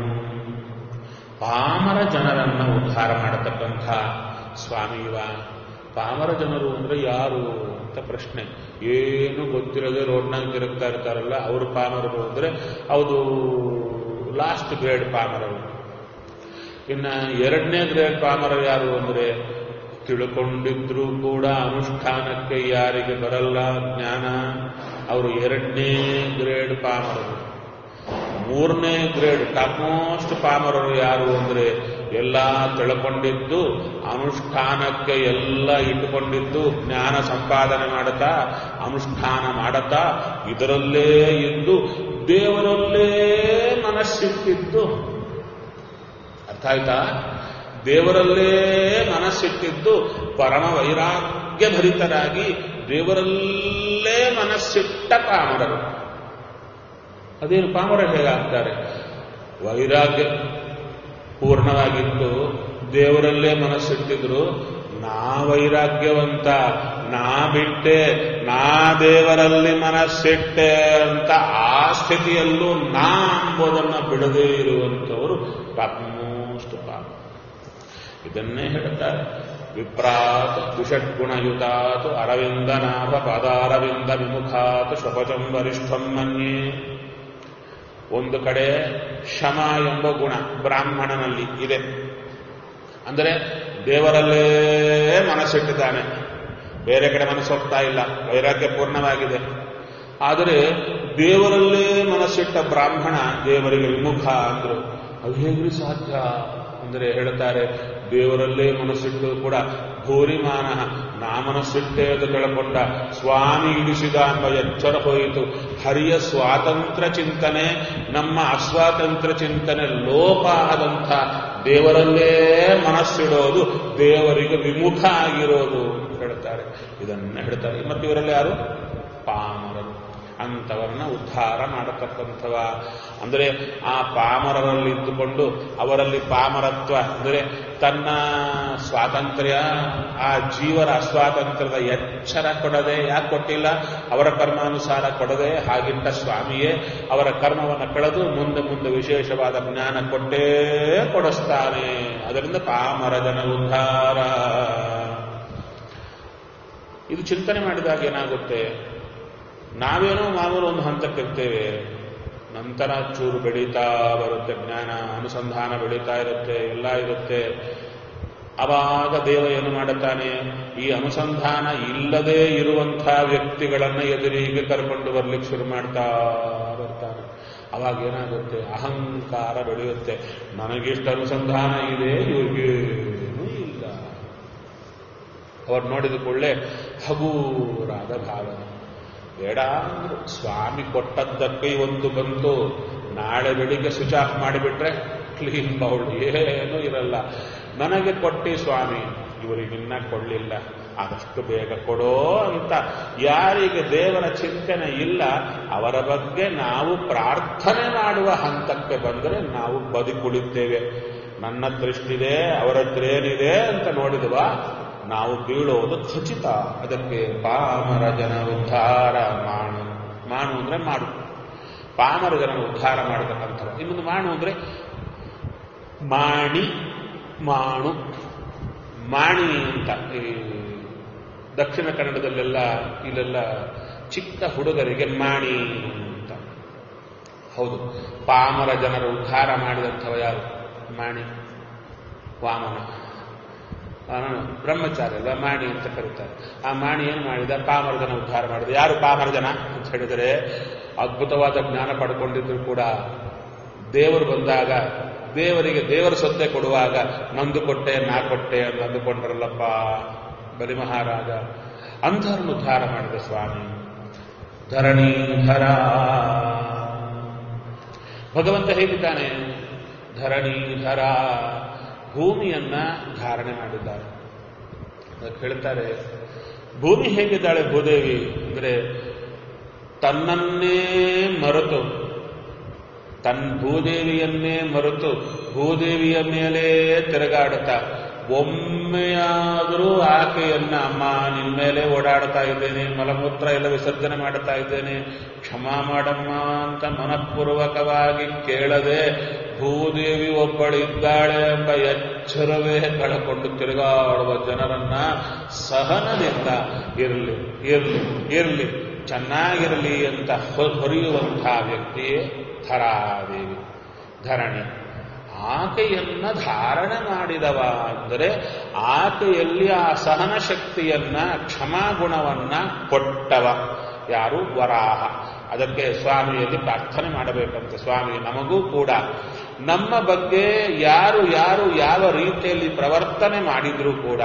ಪಾಮರ ಜನರನ್ನ ಉದ್ಧಾರ ಮಾಡತಕ್ಕಂಥ ಸ್ವಾಮಿವ ಪಾಮರ ಜನರು ಅಂದ್ರೆ ಯಾರು ಅಂತ ಪ್ರಶ್ನೆ ಏನು ಗೊತ್ತಿರದೆ ರೋಡ್ನಾಗ ತಿರುಗ್ತಾ ಇರ್ತಾರಲ್ಲ ಅವರು ಪಾಮರರು ಅಂದ್ರೆ ಹೌದು ಲಾಸ್ಟ್ ಗ್ರೇಡ್ ಪಾಮರರು ಇನ್ನ ಎರಡನೇ ಗ್ರೇಡ್ ಪಾಮರರು ಯಾರು ಅಂದ್ರೆ ತಿಳ್ಕೊಂಡಿದ್ರು ಕೂಡ ಅನುಷ್ಠಾನಕ್ಕೆ ಯಾರಿಗೆ ಬರಲ್ಲ ಜ್ಞಾನ ಅವರು ಎರಡನೇ ಗ್ರೇಡ್ ಪಾಮರರು ಮೂರನೇ ಗ್ರೇಡ್ ಟಾಪ್ ಮೋಸ್ಟ್ ಪಾಮರರು ಯಾರು ಅಂದ್ರೆ ಎಲ್ಲ ತಿಳ್ಕೊಂಡಿದ್ದು ಅನುಷ್ಠಾನಕ್ಕೆ ಎಲ್ಲ ಇಟ್ಟುಕೊಂಡಿದ್ದು ಜ್ಞಾನ ಸಂಪಾದನೆ ಮಾಡುತ್ತಾ ಅನುಷ್ಠಾನ ಮಾಡುತ್ತಾ ಇದರಲ್ಲೇ ಇದ್ದು ದೇವರಲ್ಲೇ ಮನಸ್ಸಿಟ್ಟಿದ್ದು ಅರ್ಥ ಆಯ್ತಾ ದೇವರಲ್ಲೇ ಮನಸ್ಸಿಟ್ಟಿದ್ದು ಪರಮ ವೈರಾಗ್ಯ ಭರಿತರಾಗಿ ದೇವರಲ್ಲೇ ಮನಸ್ಸಿಟ್ಟ ಪಾಮರರು ಅದೇನು ಪಾಮರ ಹೇಗಾಗ್ತಾರೆ ವೈರಾಗ್ಯ ಪೂರ್ಣವಾಗಿತ್ತು ದೇವರಲ್ಲೇ ಮನಸ್ಸಿಟ್ಟಿದ್ರು ನಾ ವೈರಾಗ್ಯವಂತ ನಾ ಬಿಟ್ಟೆ ನಾ ದೇವರಲ್ಲಿ ಮನಸ್ಸಿಟ್ಟೆ ಅಂತ ಆ ಸ್ಥಿತಿಯಲ್ಲೂ ನಾ ಎಂಬುದನ್ನು ಬಿಡದೇ ಇರುವಂಥವರು ಟಾಪ್ಮೋಸ್ಟ್ ಪಾಪ ಇದನ್ನೇ ಹೇಳ್ತಾರೆ ವಿಪ್ರಾತ್ ದ್ವಿಷಡ್ಗುಣಯುತಾತ್ ಅರವಿಂದನಾಭ ಪದಾರವಿಂದ ವಿಮುಖಾತ್ ಸ್ವಪಚಂ ವರಿಷ್ಠಂ ಮನ್ಯೇ ಒಂದು ಕಡೆ ಶಮ ಎಂಬ ಗುಣ ಬ್ರಾಹ್ಮಣನಲ್ಲಿ ಇದೆ ಅಂದರೆ ದೇವರಲ್ಲೇ ಮನಸ್ಸಿಟ್ಟಿದ್ದಾನೆ ಬೇರೆ ಕಡೆ ಮನಸ್ಸು ಹೋಗ್ತಾ ಇಲ್ಲ ವೈರಾಗ್ಯ ಪೂರ್ಣವಾಗಿದೆ ಆದರೆ ದೇವರಲ್ಲೇ ಮನಸ್ಸಿಟ್ಟ ಬ್ರಾಹ್ಮಣ ದೇವರಿಗೆ ವಿಮುಖ ಅಂದ್ರು ಅದು ಹೇಗ್ರಿ ಸಾಧ್ಯ ಅಂದರೆ ಹೇಳ್ತಾರೆ ದೇವರಲ್ಲೇ ಮನಸ್ಸಿಟ್ಟು ಕೂಡ ಭೂರಿಮಾನ ನಾ ಮನಸ್ಸಿಟ್ಟೆ ಎಂದು ತಿಳ್ಕೊಂಡ ಸ್ವಾಮಿ ಇಡಿಸಿದ ಎಂಬ ಎಚ್ಚರ ಹೋಯಿತು ಹರಿಯ ಸ್ವಾತಂತ್ರ್ಯ ಚಿಂತನೆ ನಮ್ಮ ಅಸ್ವಾತಂತ್ರ್ಯ ಚಿಂತನೆ ಲೋಪ ಆದಂಥ ದೇವರಲ್ಲೇ ಮನಸ್ಸಿಡೋದು ದೇವರಿಗೆ ವಿಮುಖ ಆಗಿರೋದು ಅಂತ ಹೇಳ್ತಾರೆ ಇದನ್ನ ಹೇಳ್ತಾರೆ ಮತ್ತು ಇವರಲ್ಲಿ ಯಾರು ಪಾಮರರು ಅಂಥವರನ್ನ ಉದ್ಧಾರ ಮಾಡತಕ್ಕಂಥವ ಅಂದರೆ ಆ ಪಾಮರರಲ್ಲಿ ಇದ್ದುಕೊಂಡು ಅವರಲ್ಲಿ ಪಾಮರತ್ವ ಅಂದರೆ ತನ್ನ ಸ್ವಾತಂತ್ರ್ಯ ಆ ಜೀವರ ಅಸ್ವಾತಂತ್ರ್ಯದ ಎಚ್ಚರ ಕೊಡದೆ ಯಾಕೆ ಕೊಟ್ಟಿಲ್ಲ ಅವರ ಕರ್ಮಾನುಸಾರ ಕೊಡದೆ ಹಾಗಿಟ್ಟ ಸ್ವಾಮಿಯೇ ಅವರ ಕರ್ಮವನ್ನು ಕಳೆದು ಮುಂದೆ ಮುಂದೆ ವಿಶೇಷವಾದ ಜ್ಞಾನ ಕೊಟ್ಟೇ ಕೊಡಿಸ್ತಾನೆ ಅದರಿಂದ ಪಾಮರ ಜನ ಉದ್ಧಾರ ಇದು ಚಿಂತನೆ ಮಾಡಿದಾಗ ಏನಾಗುತ್ತೆ ನಾವೇನೋ ಮಾಮೂಲು ಒಂದು ಹಂತಕ್ಕಿರ್ತೇವೆ ನಂತರ ಚೂರು ಬೆಳೀತಾ ಬರುತ್ತೆ ಜ್ಞಾನ ಅನುಸಂಧಾನ ಬೆಳೀತಾ ಇರುತ್ತೆ ಎಲ್ಲ ಇರುತ್ತೆ ಅವಾಗ ದೇವ ಏನು ಮಾಡುತ್ತಾನೆ ಈ ಅನುಸಂಧಾನ ಇಲ್ಲದೇ ಇರುವಂತಹ ವ್ಯಕ್ತಿಗಳನ್ನ ಎದುರಿಗೆ ಕರ್ಕೊಂಡು ಬರ್ಲಿಕ್ಕೆ ಶುರು ಮಾಡ್ತಾ ಬರ್ತಾನೆ ಅವಾಗ ಏನಾಗುತ್ತೆ ಅಹಂಕಾರ ಬೆಳೆಯುತ್ತೆ ನನಗಿಷ್ಟ ಅನುಸಂಧಾನ ಇದೆ ಇವ್ರಿಗೇನೂ ಇಲ್ಲ ಅವ್ರು ನೋಡಿದ ಕೂಡಲೇ ಹಗೂರಾದ ಭಾವನೆ ಬೇಡ ಅಂದ್ರು ಸ್ವಾಮಿ ಕೊಟ್ಟದ್ದಕ್ಕೆ ಇವತ್ತು ಬಂತು ನಾಳೆ ಬೆಳಿಗ್ಗೆ ಸ್ವಿಚ್ ಆಫ್ ಮಾಡಿಬಿಟ್ರೆ ಕ್ಲೀನ್ ಬೌಲ್ ಏನೂ ಇರಲ್ಲ ನನಗೆ ಕೊಟ್ಟಿ ಸ್ವಾಮಿ ಇವರಿಗಿನ್ನ ಕೊಡಲಿಲ್ಲ ಆದಷ್ಟು ಬೇಗ ಕೊಡೋ ಅಂತ ಯಾರಿಗೆ ದೇವರ ಚಿಂತನೆ ಇಲ್ಲ ಅವರ ಬಗ್ಗೆ ನಾವು ಪ್ರಾರ್ಥನೆ ಮಾಡುವ ಹಂತಕ್ಕೆ ಬಂದರೆ ನಾವು ಬದುಕುಳಿತೇವೆ ನನ್ನ ದೃಷ್ಟಿದೆ ಅವರ ಹತ್ರ ಏನಿದೆ ಅಂತ ನೋಡಿದವ ನಾವು ಬೀಳೋದು ಖಚಿತ ಅದಕ್ಕೆ ಪಾಮರ ಜನ ಉದ್ಧಾರ ಮಾಡು ಮಾಡು ಅಂದ್ರೆ ಮಾಡು ಪಾಮರ ಜನ ಉದ್ಧಾರ ಮಾಡತಕ್ಕಂಥವ ಇನ್ನೊಂದು ಮಾಡು ಅಂದ್ರೆ ಮಾಣಿ ಮಾಣು ಮಾಣಿ ಅಂತ ಈ ದಕ್ಷಿಣ ಕನ್ನಡದಲ್ಲೆಲ್ಲ ಇಲ್ಲೆಲ್ಲ ಚಿಕ್ಕ ಹುಡುಗರಿಗೆ ಮಾಣಿ ಅಂತ ಹೌದು ಪಾಮರ ಜನರ ಉದ್ಧಾರ ಮಾಡಿದಂಥವ ಯಾರು ಮಾಣಿ ವಾಮನ ಅವನು ಬ್ರಹ್ಮಚಾರಿ ಅಲ್ಲ ಮಾಣಿ ಅಂತ ಕರೀತಾರೆ ಆ ಮಾಣಿ ಏನು ಮಾಡಿದ ಪಾಮರ ಜನ ಉದ್ಧಾರ ಮಾಡಿದ ಯಾರು ಪಾಮರ ಜನ ಅಂತ ಹೇಳಿದರೆ ಅದ್ಭುತವಾದ ಜ್ಞಾನ ಪಡ್ಕೊಂಡಿದ್ರು ಕೂಡ ದೇವರು ಬಂದಾಗ ದೇವರಿಗೆ ದೇವರ ಸೊತ್ತೆ ಕೊಡುವಾಗ ನಂದು ಕೊಟ್ಟೆ ನಾ ಕೊಟ್ಟೆ ಅಂತ ಅಂದುಕೊಂಡ್ರಲ್ಲಪ್ಪ ಬಲಿ ಮಹಾರಾಜ ಅಂಥವ್ರನ್ನು ಉದ್ಧಾರ ಮಾಡಿದ ಸ್ವಾಮಿ ಧರಣೀಧರ ಭಗವಂತ ಹೇಗಿದ್ದಾನೆ ಧರಣೀಧರ ಭೂಮಿಯನ್ನ ಧಾರಣೆ ಮಾಡಿದ್ದಾರೆ ಅದಕ್ಕೆ ಹೇಳ್ತಾರೆ ಭೂಮಿ ಹೇಗಿದ್ದಾಳೆ ಭೂದೇವಿ ಅಂದ್ರೆ ತನ್ನನ್ನೇ ಮರೆತು ತನ್ನ ಭೂದೇವಿಯನ್ನೇ ಮರೆತು ಭೂದೇವಿಯ ಮೇಲೆ ತಿರುಗಾಡುತ್ತಾ ಒಮ್ಮೆಯಾದರೂ ಆಕೆಯನ್ನ ಅಮ್ಮ ನಿನ್ನ ಮೇಲೆ ಓಡಾಡ್ತಾ ಇದ್ದೇನೆ ಮಲಮೂತ್ರ ಎಲ್ಲ ವಿಸರ್ಜನೆ ಮಾಡುತ್ತಾ ಇದ್ದೇನೆ ಕ್ಷಮಾ ಮಾಡಮ್ಮ ಅಂತ ಮನಪೂರ್ವಕವಾಗಿ ಕೇಳದೆ ಭೂದೇವಿ ಒಬ್ಬಳಿದ್ದಾಳೆ ಎಂಬ ಎಚ್ಚರವೇ ಕಳಕೊಂಡು ತಿರುಗಾಡುವ ಜನರನ್ನ ಸಹನದಿಂದ ಇರಲಿ ಇರಲಿ ಇರಲಿ ಚೆನ್ನಾಗಿರಲಿ ಅಂತ ಹೊರೆಯುವಂತಹ ವ್ಯಕ್ತಿಯೇ ಧರಾದೇವಿ ಧರಣಿ ಆಕೆಯನ್ನ ಧಾರಣೆ ಮಾಡಿದವ ಅಂದರೆ ಆಕೆಯಲ್ಲಿ ಆ ಸಹನ ಶಕ್ತಿಯನ್ನ ಕ್ಷಮಾಗುಣವನ್ನ ಕೊಟ್ಟವ ಯಾರು ವರಾಹ ಅದಕ್ಕೆ ಸ್ವಾಮಿಯಲ್ಲಿ ಪ್ರಾರ್ಥನೆ ಮಾಡಬೇಕಂತೆ ಸ್ವಾಮಿ ನಮಗೂ ಕೂಡ ನಮ್ಮ ಬಗ್ಗೆ ಯಾರು ಯಾರು ಯಾವ ರೀತಿಯಲ್ಲಿ ಪ್ರವರ್ತನೆ ಮಾಡಿದ್ರೂ ಕೂಡ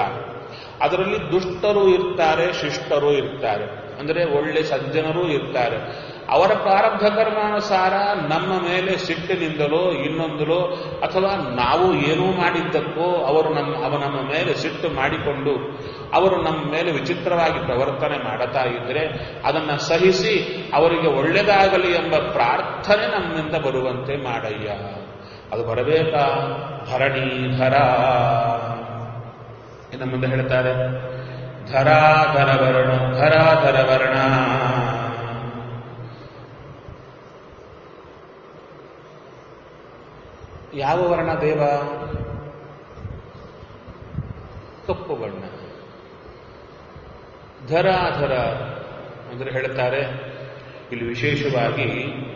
ಅದರಲ್ಲಿ ದುಷ್ಟರು ಇರ್ತಾರೆ ಶಿಷ್ಟರು ಇರ್ತಾರೆ ಅಂದರೆ ಒಳ್ಳೆ ಸಜ್ಜನರು ಇರ್ತಾರೆ ಅವರ ಪ್ರಾರಬ್ಧ ಕರ್ಮಾನುಸಾರ ನಮ್ಮ ಮೇಲೆ ಸಿಟ್ಟಿನಿಂದಲೋ ಇನ್ನೊಂದಲೋ ಅಥವಾ ನಾವು ಏನೂ ಮಾಡಿದ್ದಕ್ಕೋ ಅವರು ನಮ್ಮ ಅವ ನಮ್ಮ ಮೇಲೆ ಸಿಟ್ಟು ಮಾಡಿಕೊಂಡು ಅವರು ನಮ್ಮ ಮೇಲೆ ವಿಚಿತ್ರವಾಗಿ ಪ್ರವರ್ತನೆ ಮಾಡುತ್ತಾ ಇದ್ರೆ ಅದನ್ನು ಸಹಿಸಿ ಅವರಿಗೆ ಒಳ್ಳೆಯದಾಗಲಿ ಎಂಬ ಪ್ರಾರ್ಥನೆ ನಮ್ಮಿಂದ ಬರುವಂತೆ ಮಾಡಯ್ಯ ಅದು ಬರಬೇಕಾ ಧರಣೀಧರ ಇನ್ನು ಮುಂದೆ ಹೇಳ್ತಾರೆ ಧರಾಧರ ವರ್ಣ ಧರಾಧರ ವರ್ಣ ಯಾವ ವರ್ಣ ದೇವ ಕಪ್ಪು ಬಣ್ಣ ಧರಾಧರ ಅಂದ್ರೆ ಹೇಳ್ತಾರೆ ಇಲ್ಲಿ ವಿಶೇಷವಾಗಿ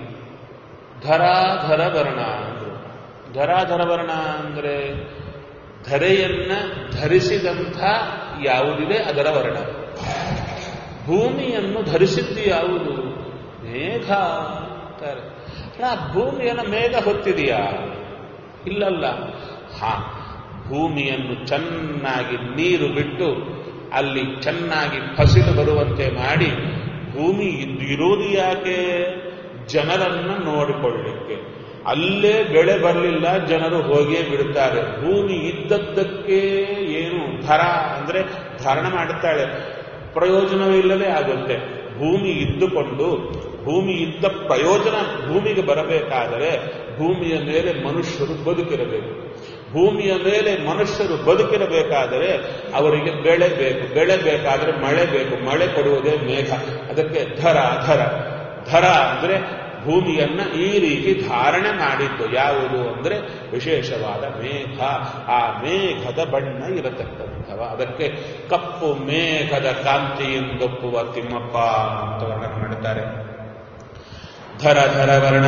ಧರಾಧರ ವರ್ಣ ಅಂದ್ರು ಧರಾಧರ ವರ್ಣ ಅಂದ್ರೆ ಧರೆಯನ್ನ ಧರಿಸಿದಂಥ ಯಾವುದಿದೆ ಅದರ ವರ್ಣ ಭೂಮಿಯನ್ನು ಧರಿಸಿದ್ದು ಯಾವುದು ಮೇಘ ಅಂತಾರೆ ಅಲ್ಲ, ಭೂಮಿಯನ್ನು ಮೇಘ ಹೊತ್ತಿದೆಯಾ ಇಲ್ಲಲ್ಲ ಹಾ ಭೂಮಿಯನ್ನು ಚೆನ್ನಾಗಿ ನೀರು ಬಿಟ್ಟು ಅಲ್ಲಿ ಚೆನ್ನಾಗಿ ಫಸಿಲು ಬರುವಂತೆ ಮಾಡಿ ಭೂಮಿ ಇದ್- ಇರೋದು ಯಾಕೆ ಜನರನ್ನು ನೋಡಿಕೊಳ್ಳಿಕ್ಕೆ ಅಲ್ಲೇ ಬೆಳೆ ಬರಲಿಲ್ಲ ಜನರು ಹೋಗಿಯೇ ಬಿಡುತ್ತಾರೆ ಭೂಮಿ ಇದ್ದದ್ದಕ್ಕೆ ಏನು ಧರ ಅಂದ್ರೆ ಧಾರಣ ಮಾಡುತ್ತಾಳೆ ಪ್ರಯೋಜನವಿಲ್ಲದೆ ಆಗುತ್ತೆ ಭೂಮಿ ಇದ್ದುಕೊಂಡು ಭೂಮಿ ಇದ್ದ ಪ್ರಯೋಜನ ಭೂಮಿಗೆ ಬರಬೇಕಾದರೆ ಭೂಮಿಯ ಮೇಲೆ ಮನುಷ್ಯರು ಬದುಕಿರಬೇಕು ಭೂಮಿಯ ಮೇಲೆ ಮನುಷ್ಯರು ಬದುಕಿರಬೇಕಾದರೆ ಅವರಿಗೆ ಬೆಳೆ ಬೇಕು ಬೆಳೆ ಬೇಕಾದರೆ ಮಳೆ ಬೇಕು ಮಳೆ ಕೊಡುವುದೇ ಮೇಘ ಅದಕ್ಕೆ ಧರ ಧರ ಧರ ಅಂದ್ರೆ ಭೂಮಿಯನ್ನ ಈ ರೀತಿ ಧಾರಣೆ ಮಾಡಿದ್ದು ಯಾವುದು ಅಂದ್ರೆ ವಿಶೇಷವಾದ ಮೇಘ ಆ ಮೇಘದ ಬಣ್ಣ ಇರತಕ್ಕಂಥವ ಅದಕ್ಕೆ ಕಪ್ಪು ಮೇಘದ ಕಾಂತಿಯಿಂದೊಪ್ಪುವ ತಿಮ್ಮಪ್ಪ ಅಂತ ವರ್ಣನೆ ಮಾಡುತ್ತಾರೆ ಧರ ಧರ ವರ್ಣ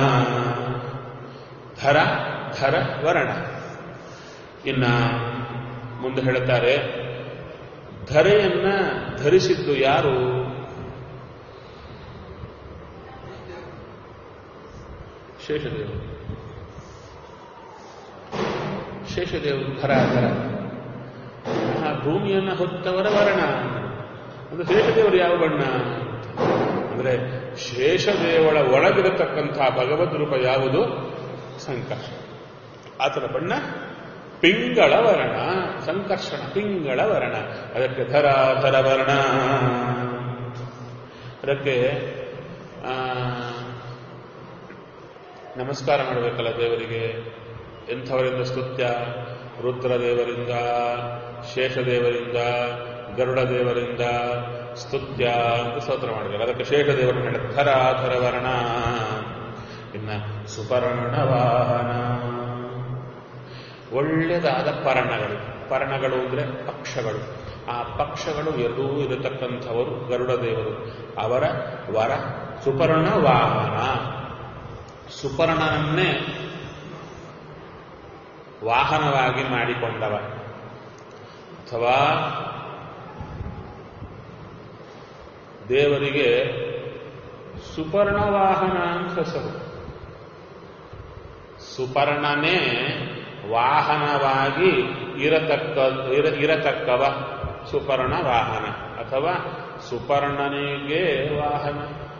ಧರ ಧರ ವರ್ಣ ಇನ್ನ ಮುಂದೆ ಹೇಳುತ್ತಾರೆ ಧರೆಯನ್ನ ಧರಿಸಿದ್ದು ಯಾರು ಶೇಷದೇವರು ಶೇಷದೇವರು ಧರ ಧರ ಆ ಭೂಮಿಯನ್ನ ಹೊತ್ತವರ ವರ್ಣ ಅಂದ್ರೆ ಶೇಷದೇವರು ಯಾವ ಬಣ್ಣ ಅಂದ್ರೆ ಶೇಷದೇವಳ ಒಳಗಿರತಕ್ಕಂಥ ಭಗವದ್ ರೂಪ ಯಾವುದು ಸಂಕರ್ಷ ಆತನ ಬಣ್ಣ ಪಿಂಗಳ ವರ್ಣ ಸಂಕರ್ಷಣ ಪಿಂಗಳ ವರ್ಣ ಅದಕ್ಕೆ ಧರ ಧರ ವರ್ಣ ಅದಕ್ಕೆ ಆ, ನಮಸ್ಕಾರ ಮಾಡಬೇಕಲ್ಲ ದೇವರಿಗೆ ಎಂಥವರಿಂದ ಸ್ತುತ್ಯ ರುದ್ರದೇವರಿಂದ ಶೇಷದೇವರಿಂದ ಗರುಡ ದೇವರಿಂದ ಸ್ತುತ್ಯ ಅಂತ ಸ್ತೋತ್ರ ಮಾಡಬೇಕು ಅದಕ್ಕೆ ಶೇಷದೇವರನ್ನ ಹೇಳ ಧರ ಧರ ವರ್ಣ ಇನ್ನ ಸುಪರ್ಣ ವಾಹನ ಒಳ್ಳೆಯದಾದ ಪರ್ಣಗಳು ಪರ್ಣಗಳು ಅಂದ್ರೆ ಪಕ್ಷಗಳು ಆ ಪಕ್ಷಗಳು ಎರಡೂ ಇರತಕ್ಕಂಥವರು ಗರುಡ ದೇವರು ಅವರ ವರ ಸುಪರ್ಣ ವಾಹನ ಸುಪರ್ಣನನ್ನೇ ವಾಹನವಾಗಿ ಮಾಡಿಕೊಂಡವ ಅಥವಾ ದೇವರಿಗೆ ಸುಪರ್ಣ ವಾಹನ ಅಂತ ಹೆಸರು ಸುಪರ್ಣನೇ ವಾಹನವಾಗಿ ಇರತಕ್ಕ ಇರ ಇರತಕ್ಕವ ಸುಪರ್ಣ ವಾಹನ ಅಥವಾ ಸುಪರ್ಣನಿಗೆ ವಾಹನ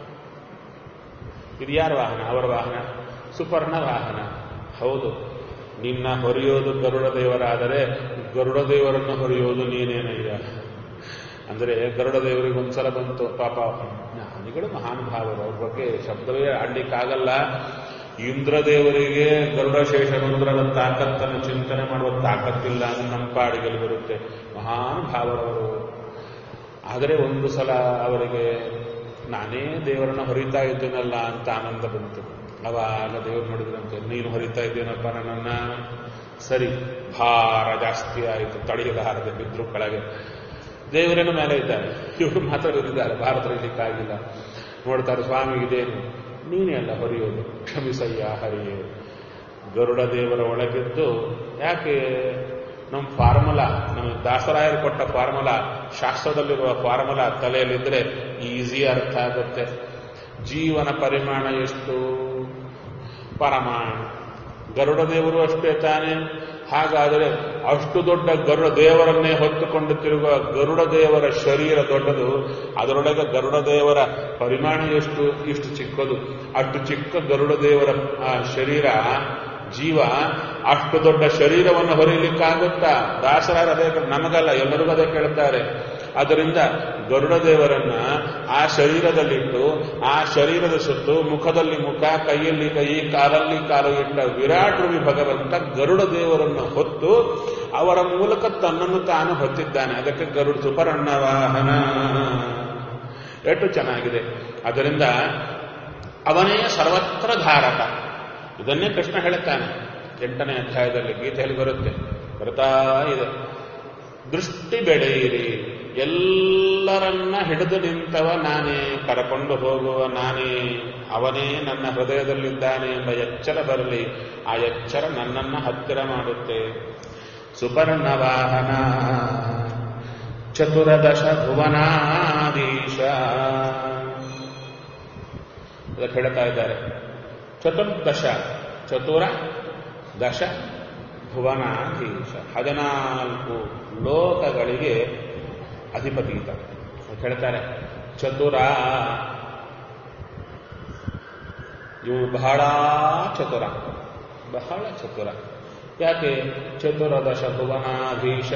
ಇದು ಯಾರ ವಾಹನ ಅವರ ವಾಹನ ಸುಪರ್ಣ ವಾಹನ ಹೌದು ನಿನ್ನ ಹೊರೆಯೋದು ಗರುಡ ದೇವರಾದರೆ ಗರುಡ ದೇವರನ್ನು ಹೊರೆಯೋದು ನೀನೇನಯ್ಯ ಅಂದರೆ ಗರುಡ ದೇವರಿಗೆ ಒಂದ್ಸಲ ಬಂತು ಪಾಪ ಜ್ಞಾನಿಗಳು ಮಹಾನುಭಾವರು ಅವ್ರ ಬಗ್ಗೆ ಶಬ್ದವೇ ಆಡ್ಲಿಕ್ಕಾಗಲ್ಲ ಇಂದ್ರದೇವರಿಗೆ ಗರುಡ ಶೇಷ ರುದ್ರರ ತಾಕತ್ತನ್ನು ಚಿಂತನೆ ಮಾಡುವ ತಾಕತ್ತಿಲ್ಲ ಅಂದ್ರೆ ನಮ್ಮ ಪಾಡಿಗೆಲ್ಲಿ ಬರುತ್ತೆ ಮಹಾನುಭಾವರವರು ಆದರೆ ಒಂದು ಸಲ ಅವರಿಗೆ ನಾನೇ ದೇವರನ್ನ ಹೊರಿತಾ ಇದ್ದೇನಲ್ಲ ಅಂತ ಆನಂದ ಬಂತು ಅವಾಗ ದೇವರು ನೋಡಿದ್ರಂತೆ ನೀನು ಹೊರಿತಾ ಇದ್ದೇನಪ್ಪ ನನ್ನನ್ನ ಸರಿ ಭಾರ ಜಾಸ್ತಿ ಆಯಿತು ತಡೆಯಲಾರದೆ ಬಿದ್ರು ಕೆಳಗೆ ದೇವರೇನು ಮೇಲೆ ಇದ್ದಾರೆ ಇವರು ಮಾತ್ರ ಬಿದ್ದಿದ್ದಾರೆ ಭಾರತ ಇರಲಿಕ್ಕಾಗಿಲ್ಲ ನೋಡ್ತಾರೆ ಸ್ವಾಮಿ ಇದೇನು ನೀನೇ ಅಲ್ಲ ಹೊರೆಯೋದು ಕ್ಷಮಿಸಯ್ಯ ಹರಿಯೇ ಗರುಡ ದೇವರ ಒಳಗಿದ್ದು ಯಾಕೆ ನಮ್ಮ ಫಾರ್ಮುಲಾ ನಮ್ಮ ದಾಸರಾಯರು ಕೊಟ್ಟ ಫಾರ್ಮುಲಾ ಶಾಸ್ತ್ರದಲ್ಲಿರುವ ಫಾರ್ಮುಲಾ ತಲೆಯಲ್ಲಿದ್ದರೆ ಈಸಿ ಅರ್ಥ ಆಗುತ್ತೆ ಜೀವನ ಪರಿಮಾಣ ಎಷ್ಟು ಪರಮಾಣು ಗರುಡ ದೇವರು ಅಷ್ಟೇ ತಾನೆ ಹಾಗಾದರೆ ಅಷ್ಟು ದೊಡ್ಡ ಗರುಡ ದೇವರನ್ನೇ ಹೊತ್ತುಕೊಂಡು ತಿರುಗುವ ಗರುಡ ದೇವರ ಶರೀರ ದೊಡ್ಡದು ಅದರೊಳಗೆ ಗರುಡ ದೇವರ ಪರಿಮಾಣ ಎಷ್ಟು ಇಷ್ಟು ಚಿಕ್ಕದು ಅಷ್ಟು ಚಿಕ್ಕ ಗರುಡ ದೇವರ ಆ ಶರೀರ ಜೀವ ಅಷ್ಟು ದೊಡ್ಡ ಶರೀರವನ್ನು ಹೊರೀಲಿಕ್ಕಾಗುತ್ತಾ ದಾಸರಾರ ಅದೇ ನಮಗಲ್ಲ ಎಲ್ಲರಿಗೂ ಅದೇ ಕೇಳುತ್ತಾರೆ ಆದ್ದರಿಂದ ಗರುಡ ದೇವರನ್ನ ಆ ಶರೀರದಲ್ಲಿಟ್ಟು ಆ ಶರೀರದ ಸುತ್ತು ಮುಖದಲ್ಲಿ ಮುಖ ಕೈಯಲ್ಲಿ ಕೈ ಕಾಲಲ್ಲಿ ಕಾಲು ಇಟ್ಟ ವಿರಾಟ್ ರೂಪಿ ಭಗವಂತ ಗರುಡ ದೇವರನ್ನು ಹೊತ್ತು ಅವರ ಮೂಲಕ ತನ್ನನ್ನು ತಾನು ಹೊತ್ತಿದ್ದಾನೆ ಅದಕ್ಕೆ ಗರುಡ ಸುಪರ್ಣ ವಾಹನ ಎಷ್ಟು ಚೆನ್ನಾಗಿದೆ ಅದರಿಂದ ಅವನೇ ಸರ್ವತ್ರ ಧಾರಕ ಇದನ್ನೇ ಕೃಷ್ಣ ಹೇಳುತ್ತಾನೆ ಎಂಟನೇ ಅಧ್ಯಾಯದಲ್ಲಿ ಗೀತೆಯಲ್ಲಿ ಬರುತ್ತೆ ಬರ್ತಾ ಇದೆ ದೃಷ್ಟಿ ಬೆಳೆಯಿರಿ ಎಲ್ಲರನ್ನ ಹಿಡಿದು ನಿಂತವ ನಾನೇ ಕರಕೊಂಡು ಹೋಗುವ ನಾನೇ ಅವನೇ ನನ್ನ ಹೃದಯದಲ್ಲಿದ್ದಾನೆ ಎಂಬ ಎಚ್ಚರ ಬರಲಿ ಆ ಎಚ್ಚರ ನನ್ನನ್ನ ಹತ್ತಿರ ಮಾಡುತ್ತೆ ಸುಪರ್ಣ ವಾಹನ ಚತುರದಶ ಭುವನಾಧೀಶ ಅದಕ್ಕೆ ಹೇಳ್ತಾ ಇದ್ದಾರೆ ಚತುರ್ದಶ ಚತುರ ದಶ ಭುವನಾಧೀಶ ಹದಿನಾಲ್ಕು ಲೋಕಗಳಿಗೆ ಅಧಿಪತಿ ಈತ ಅದಕ್ಕೆ ಹೇಳ್ತಾರೆ ಚತುರ ಇವು ಬಹಳ ಚತುರ ಬಹಳ ಚತುರ ಯಾಕೆ ಚತುರದಶ ಭುವನಾಧೀಶ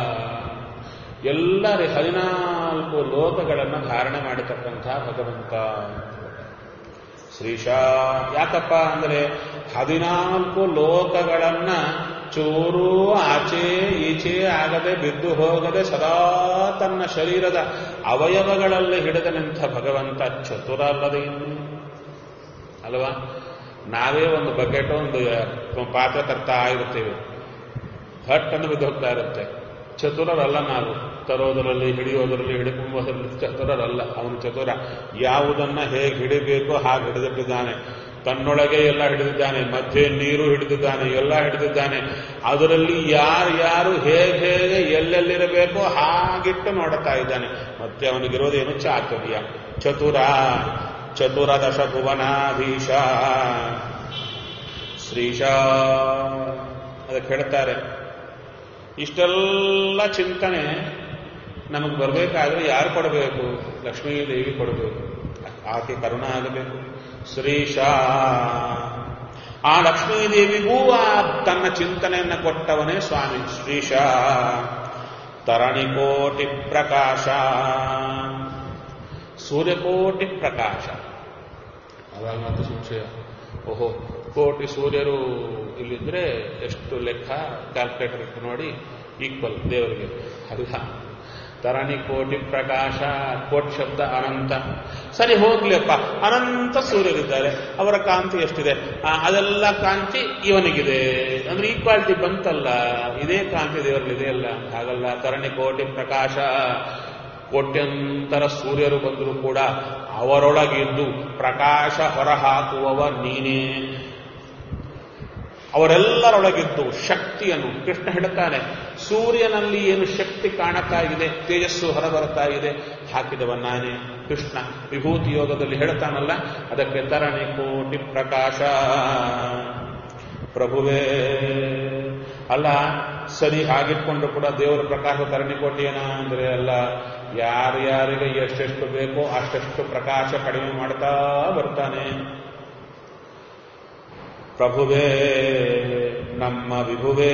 ಎಲ್ಲರ ಹದಿನಾಲ್ಕು ಲೋಕಗಳನ್ನು ಧಾರಣೆ ಮಾಡಿರ್ತಕ್ಕಂಥ ಭಗವಂತ ಶ್ರೀಶಾ ಯಾಕಪ್ಪ ಅಂದರೆ ಹದಿನಾಲ್ಕು ಲೋಕಗಳನ್ನ ಚೂರು ಆಚೆ ಈಚೆ ಆಗದೆ ಬಿದ್ದು ಹೋಗದೆ ಸದಾ ತನ್ನ ಶರೀರದ ಅವಯವಗಳಲ್ಲಿ ಹಿಡಿದ ನಿಂತ ಭಗವಂತ ಚತುರ ಅಲ್ಲದೆ ಇನ್ನು ಅಲ್ವಾ ನಾವೇ ಒಂದು ಬಕೆಟ್ ಒಂದು ಪಾತ್ರೆ ತರ್ತಾ ಇರುತ್ತೇವೆ ಹಟ್ಟನ್ನು ಬಿದ್ದು ಹೋಗ್ತಾ ಇರುತ್ತೆ ಚತುರರಲ್ಲ ನಾವು ತರೋದರಲ್ಲಿ ಹಿಡಿಯೋದರಲ್ಲಿ ಹಿಡಿಕೊಂಬೋದರಲ್ಲಿ ಚತುರರಲ್ಲ ಅವನು ಚತುರ ಯಾವುದನ್ನ ಹೇಗೆ ಹಿಡಿಬೇಕೋ ಹಾಗೆ ಹಿಡಿದಿಟ್ಟಿದ್ದಾನೆ ತನ್ನೊಳಗೆ ಎಲ್ಲ ಹಿಡಿದಿದ್ದಾನೆ ಮಧ್ಯೆ ನೀರು ಹಿಡಿದಿದ್ದಾನೆ ಎಲ್ಲ ಹಿಡಿದಿದ್ದಾನೆ ಅದರಲ್ಲಿ ಯಾರು ಯಾರು ಹೇಗೆ ಹೇಗೆ ಎಲ್ಲೆಲ್ಲಿರಬೇಕೋ ಹಾಗಿಟ್ಟು ನೋಡುತ್ತಾ ಇದ್ದಾನೆ ಮತ್ತೆ ಅವನಿಗಿರೋದೇನು ಚಾತುರ್ಯ ಚತುರ ಚತುರದಶ ಭುವನಾಧೀಶ ಶ್ರೀಶಾ ಅದಕ್ಕೆ ಹೇಳ್ತಾರೆ ಇಷ್ಟೆಲ್ಲ ಚಿಂತನೆ ನಮಗೆ ಬರಬೇಕಾದ್ರೆ ಯಾರು ಕೊಡಬೇಕು ಲಕ್ಷ್ಮೀದೇವಿ ಕೊಡಬೇಕು ಆಕೆ ಕರುಣ ಆಗಬೇಕು ಶ್ರೀಶಾ ಆ ಲಕ್ಷ್ಮೀದೇವಿಗೂ ಆ ತನ್ನ ಚಿಂತನೆಯನ್ನು ಕೊಟ್ಟವನೇ ಸ್ವಾಮಿ ಶ್ರೀಶಾ ತರಣಿಕೋಟಿ ಪ್ರಕಾಶ ಸೂರ್ಯಕೋಟಿ ಪ್ರಕಾಶ ಅವಾಗ ಮತ್ತೆ ಸಂಶಯ ಓಹೋ ಕೋಟಿ ಸೂರ್ಯರು ಇಲ್ಲಿದ್ರೆ ಎಷ್ಟು ಲೆಕ್ಕ ಕ್ಯಾಲ್ಕುಲೇಟರ್ ಇಟ್ಟು ನೋಡಿ ಈಕ್ವಲ್ ದೇವರಿಗೆ ಅಲ್ಲ ತರಣಿ ಕೋಟಿ ಪ್ರಕಾಶ ಕೋಟಿ ಶಬ್ದ ಅನಂತ ಸರಿ ಹೋಗ್ಲಿಪ್ಪ ಅನಂತ ಸೂರ್ಯರಿದ್ದಾರೆ ಅವರ ಕಾಂತಿ ಎಷ್ಟಿದೆ ಆ, ಅದೆಲ್ಲ ಕಾಂತಿ ಇವನಿಗಿದೆ ಅಂದ್ರೆ ಈಕ್ವಾಲಿಟಿ ಬಂತಲ್ಲ ಇದೇ ಕಾಂತಿ ದೇವರಲ್ಲಿದೆ ಅಲ್ಲ ಹಾಗಲ್ಲ ತರಣಿ ಕೋಟಿ ಪ್ರಕಾಶ ಕೋಟ್ಯಂತರ ಸೂರ್ಯರು ಬಂದರೂ ಕೂಡ ಅವರೊಳಗಿದ್ದು ಪ್ರಕಾಶ ಹೊರಹಾಕುವವ ನೀನೇ ಅವರೆಲ್ಲರೊಳಗಿದ್ದು ಶಕ್ತಿಯನ್ನು ಕೃಷ್ಣ ಹೇಳುತ್ತಾನೆ ಸೂರ್ಯನಲ್ಲಿ ಏನು ಶಕ್ತಿ ಕಾಣುತ್ತಾ ಇದೆ ತೇಜಸ್ಸು ಹೊರಬರುತ್ತಾ ಇದೆ ಹಾಕಿದವ ನಾನೇ ಕೃಷ್ಣ ವಿಭೂತಿ ಯೋಗದಲ್ಲಿ ಹೇಳ್ತಾನಲ್ಲ ಅದಕ್ಕೆ ತರಣಿ ಕೋಟಿ ಪ್ರಕಾಶ ಪ್ರಭುವೇ ಅಲ್ಲ ಸರಿ ಹಾಗಿಟ್ಕೊಂಡು ಕೂಡ ದೇವರ ಪ್ರಕಾಶ ತರಣಿ ಕೋಟಿಯೇನ ಅಂದ್ರೆ ಅಲ್ಲ ಯಾರ್ಯಾರಿಗೆ ಎಷ್ಟೆಷ್ಟು ಬೇಕೋ ಅಷ್ಟೆಷ್ಟು ಪ್ರಕಾಶ ಕಡಿಮೆ ಮಾಡ್ತಾ ಬರ್ತಾನೆ ಪ್ರಭುವೇ ನಮ್ಮ ವಿಭುವೇ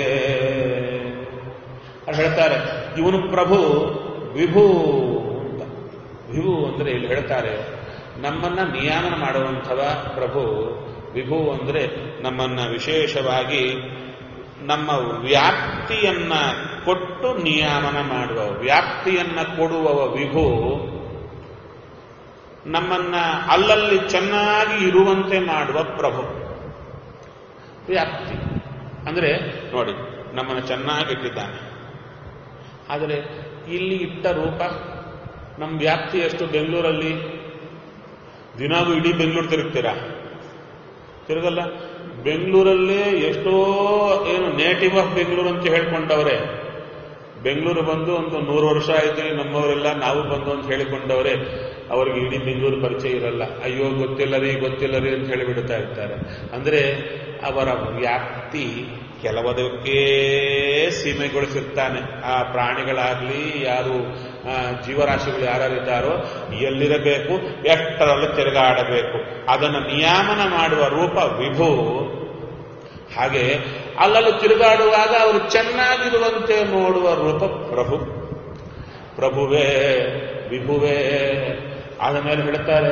ಅದು ಹೇಳ್ತಾರೆ ಇವನು ಪ್ರಭು ವಿಭು ಅಂತ ವಿಭು ಅಂದ್ರೆ ಇಲ್ಲಿ ಹೇಳ್ತಾರೆ ನಮ್ಮನ್ನ ನಿಯಾಮನ ಮಾಡುವಂಥವ ಪ್ರಭು ವಿಭು ಅಂದ್ರೆ ನಮ್ಮನ್ನ ವಿಶೇಷವಾಗಿ ನಮ್ಮ ವ್ಯಾಪ್ತಿಯನ್ನ ಕೊಟ್ಟು ನಿಯಾಮನ ಮಾಡುವ ವ್ಯಾಪ್ತಿಯನ್ನ ಕೊಡುವವ ವಿಭು ನಮ್ಮನ್ನ ಅಲ್ಲಲ್ಲಿ ಚೆನ್ನಾಗಿ ಇರುವಂತೆ ಮಾಡುವ ಪ್ರಭು ವ್ಯಾಪ್ತಿ ಅಂದ್ರೆ ನೋಡಿ ನಮ್ಮನ್ನು ಚೆನ್ನಾಗಿ ಇಟ್ಟಿದ್ದಾನೆ ಆದರೆ ಇಲ್ಲಿ ಇಟ್ಟ ರೂಪ ನಮ್ಮ ವ್ಯಾಪ್ತಿ ಎಷ್ಟು ಬೆಂಗಳೂರಲ್ಲಿ ದಿನಾಗೂ ಇಡೀ ಬೆಂಗಳೂರು ತಿರುಗ್ತೀರಾ ತಿರುಗಲ್ಲ ಬೆಂಗಳೂರಲ್ಲೇ ಎಷ್ಟೋ ಏನು ನೇಟಿವ್ ಆಫ್ ಬೆಂಗಳೂರು ಅಂತ ಹೇಳ್ಕೊಂಡವ್ರೆ ಬೆಂಗಳೂರು ಬಂದು ಒಂದು ನೂರು ವರ್ಷ ಆಯ್ತು ನಮ್ಮವರೆಲ್ಲ ನಾವು ಬಂದು ಅಂತ ಹೇಳಿಕೊಂಡವರೇ ಅವರಿಗೆ ಇಡೀ ಬೆಂಗಳೂರು ಪರಿಚಯ ಇರಲ್ಲ ಅಯ್ಯೋ ಗೊತ್ತಿಲ್ಲ ರೀ ಗೊತ್ತಿಲ್ಲ ರೀ ಅಂತ ಹೇಳಿಬಿಡ್ತಾ ಇರ್ತಾರೆ ಅಂದ್ರೆ ಅವರ ವ್ಯಾಪ್ತಿ ಕೆಲವದಕ್ಕೆ ಸೀಮೆಗೊಳಿಸಿರ್ತಾನೆ ಆ ಪ್ರಾಣಿಗಳಾಗ್ಲಿ ಯಾರು ಆ, ಜೀವರಾಶಿಗಳು ಯಾರ್ಯಾರಿದ್ದಾರೋ ಎಲ್ಲಿರಬೇಕು ಎಷ್ಟರಲ್ಲಿ ತಿರುಗಾಡಬೇಕು ಅದನ್ನು ನಿಯಾಮನ ಮಾಡುವ ರೂಪ ವಿಭು ಹಾಗೆ ಅಲ್ಲಲ್ಲಿ ತಿರುಗಾಡುವಾಗ ಅವರು ಚೆನ್ನಾಗಿರುವಂತೆ ನೋಡುವ ರೂಪ ಪ್ರಭು ಪ್ರಭುವೇ ವಿಭುವೇ ಆದ ಮೇಲೆ ಹೇಳ್ತಾರೆ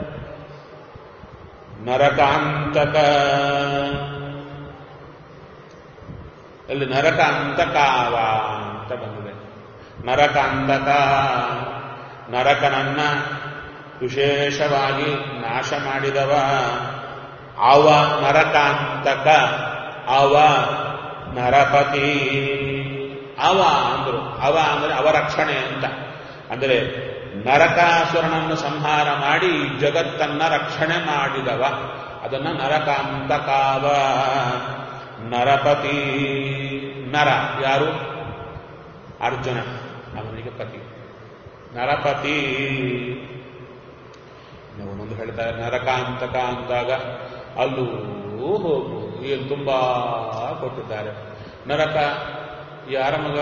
ನರಕಾಂತಕ ಅಲ್ಲಿ ನರಕಾಂತಕಾವ ಅಂತ ಬಂದಿದೆ ನರಕಾಂತಕ ನರಕನನ್ನ ವಿಶೇಷವಾಗಿ ನಾಶ ಮಾಡಿದವ ಅವ ನರಕಾಂತಕ ಅವ ನರಪತಿ ಅವ ಅಂದ್ರು ಅವ ಅಂದ್ರೆ ಅವ ರಕ್ಷಣೆ ಅಂತ ಅಂದರೆ ನರಕಾಸುರನನ್ನು ಸಂಹಾರ ಮಾಡಿ ಈ ಜಗತ್ತನ್ನ ರಕ್ಷಣೆ ಮಾಡಿದವ ಅದನ್ನ ನರಕಾಂತಕಾವ ನರಪತಿ ನರ ಯಾರು ಅರ್ಜುನ ಅವನಿಗೆ ಪತಿ ನರಪತಿ ನಾವು ಮುಂದೆ ಹೇಳ್ತಾರೆ ನರಕಾಂತಕ ಅಂದಾಗ ಅಲ್ಲೂ ಹೋಗು ಏನು ತುಂಬಾ ಕೊಟ್ಟಿದ್ದಾರೆ ನರಕ ಯಾರ ಮಗ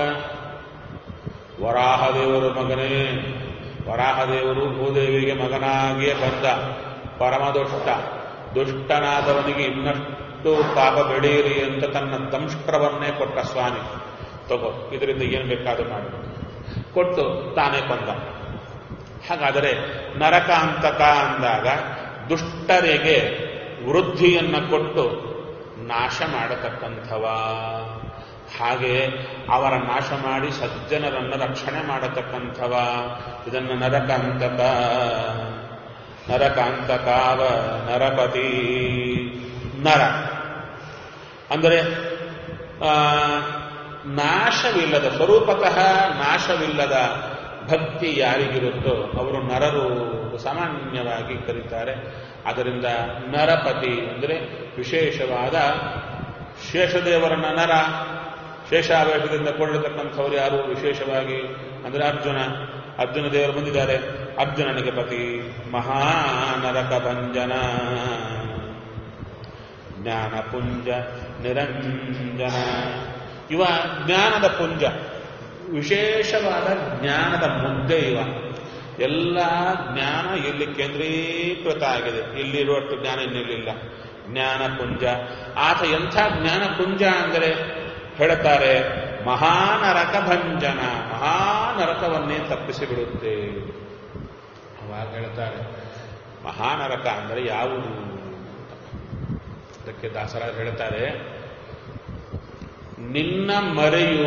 ವರಾಹದೇವರ ಮಗನೇ ವರಾಹದೇವರು ಭೂದೇವಿಗೆ ಮಗನಾಗಿಯೇ ಬಂದ ಪರಮದುಷ್ಟ ದುಷ್ಟನಾದವನಿಗೆ ಇನ್ನಷ್ಟು ಪಾಪ ಬೆಳೆಯಿರಿ ಅಂತ ತನ್ನ ದಂಷ್ಟ್ರವನ್ನೇ ಕೊಟ್ಟ ಸ್ವಾಮಿ ತಗೋ ಇದರಿಂದ ಏನು ಬೇಕಾದ್ರೂ ಮಾಡಿ ಕೊಟ್ಟು ತಾನೇ ಕೊಂದ ಹಾಗಾದರೆ ನರಕಾಂತಕ ಅಂದಾಗ ದುಷ್ಟರಿಗೆ ವೃದ್ಧಿಯನ್ನು ಕೊಟ್ಟು ನಾಶ ಮಾಡತಕ್ಕಂಥವ ಹಾಗೆ ಅವರ ನಾಶ ಮಾಡಿ ಸಜ್ಜನರನ್ನು ರಕ್ಷಣೆ ಮಾಡತಕ್ಕಂಥವ ಇದನ್ನು ನರಕಾಂತಕ ನರಕಾಂತಕಾವ ನರಪತಿ ನರ ಅಂದರೆ ಆ, ನಾಶವಿಲ್ಲದ ಸ್ವರೂಪತಃ ನಾಶವಿಲ್ಲದ ಭಕ್ತಿ ಯಾರಿಗಿರುತ್ತೋ ಅವರು ನರರು ಸಾಮಾನ್ಯವಾಗಿ ಕರೀತಾರೆ ಅದರಿಂದ ನರಪತಿ ಅಂದರೆ ವಿಶೇಷವಾದ ಶೇಷದೇವರನ್ನ ನರ ಶೇಷಾವೇಶದಿಂದ ಕೊಳ್ಳತಕ್ಕಂಥವ್ರು ಯಾರು ವಿಶೇಷವಾಗಿ ಅಂದರೆ ಅರ್ಜುನ ಅರ್ಜುನ ದೇವರು ಬಂದಿದ್ದಾರೆ ಅರ್ಜುನನಿಗೆ ಪತಿ ಮಹಾನರಕ ಭಂಜನ ಜ್ಞಾನ ಪುಂಜ ನಿರಂಜನ ಇವ ಜ್ಞಾನದ ಪುಂಜ ವಿಶೇಷವಾದ ಜ್ಞಾನದ ಮುದ್ದೆ ಇವ ಎಲ್ಲ ಜ್ಞಾನ ಇಲ್ಲಿ ಕೇಂದ್ರೀಕೃತ ಆಗಿದೆ ಇಲ್ಲಿರುವಷ್ಟು ಜ್ಞಾನ ಇನ್ನಿಲ್ಲಿಲ್ಲ ಜ್ಞಾನ ಪುಂಜ ಆತ ಎಂಥ ಜ್ಞಾನ ಪುಂಜ ಅಂದರೆ ಹೇಳ್ತಾರೆ ಮಹಾನರಕ ಭಂಜನ ಮಹಾನರಕವನ್ನೇ ತಪ್ಪಿಸಿ ಬಿಡುತ್ತೆ ಅವಾಗ ಹೇಳ್ತಾರೆ ಮಹಾನರಕ ಅಂದರೆ ಯಾವುದು ಅದಕ್ಕೆ ದಾಸರಾಜ್ ಹೇಳ್ತಾರೆ ನಿನ್ನ ಮರೆಯುವ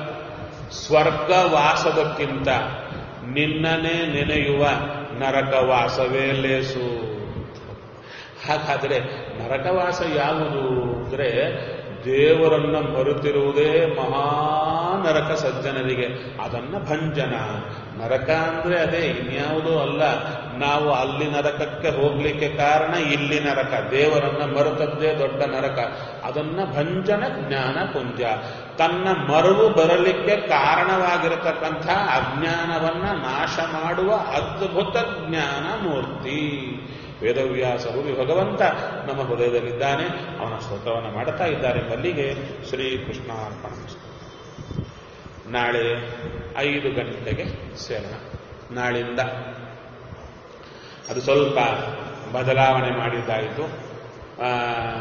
ಸ್ವರ್ಗವಾಸದಕ್ಕಿಂತ ನಿನ್ನನೇ ನೆನೆಯುವ ನರಕವಾಸವೇ ಲೇಸು ಹಾಗಾದ್ರೆ ನರಕವಾಸ ಯಾವುದು ಅಂದ್ರೆ ದೇವರನ್ನ ಮರುತಿರುವುದೇ ಮಹಾನರಕ ಸಜ್ಜನರಿಗೆ ಅದನ್ನ ಭಂಜನ ನರಕ ಅಂದ್ರೆ ಅದೇ ಇನ್ಯಾವುದೂ ಅಲ್ಲ ನಾವು ಅಲ್ಲಿ ನರಕಕ್ಕೆ ಹೋಗ್ಲಿಕ್ಕೆ ಕಾರಣ ಇಲ್ಲಿ ನರಕ ದೇವರನ್ನ ಮರೆತದ್ದೇ ದೊಡ್ಡ ನರಕ ಅದನ್ನ ಭಂಜನ ಜ್ಞಾನ ಪುಂಜ ತನ್ನ ಮರುವು ಬರಲಿಕ್ಕೆ ಕಾರಣವಾಗಿರತಕ್ಕಂಥ ಅಜ್ಞಾನವನ್ನ ನಾಶ ಮಾಡುವ ಅದ್ಭುತ ಜ್ಞಾನ ಮೂರ್ತಿ ವೇದವ್ಯಾಸರು ಭಗವಂತ ನಮ್ಮ ಹೃದಯದಲ್ಲಿದ್ದಾನೆ ಅವನ ಸ್ತೋತ್ರವನ್ನು ಮಾಡುತ್ತಾ ಇದ್ದಾರೆ ಮಲ್ಲಿಗೆ ಶ್ರೀಕೃಷ್ಣ ಅರ್ಪಣ ನಾಳೆ ಐದು ಗಂಟೆಗೆ ಸೇರೋಣ ನಾಳಿಂದ ಅದು ಸ್ವಲ್ಪ ಬದಲಾವಣೆ ಮಾಡಿದ್ದಾಯಿತು ಆ,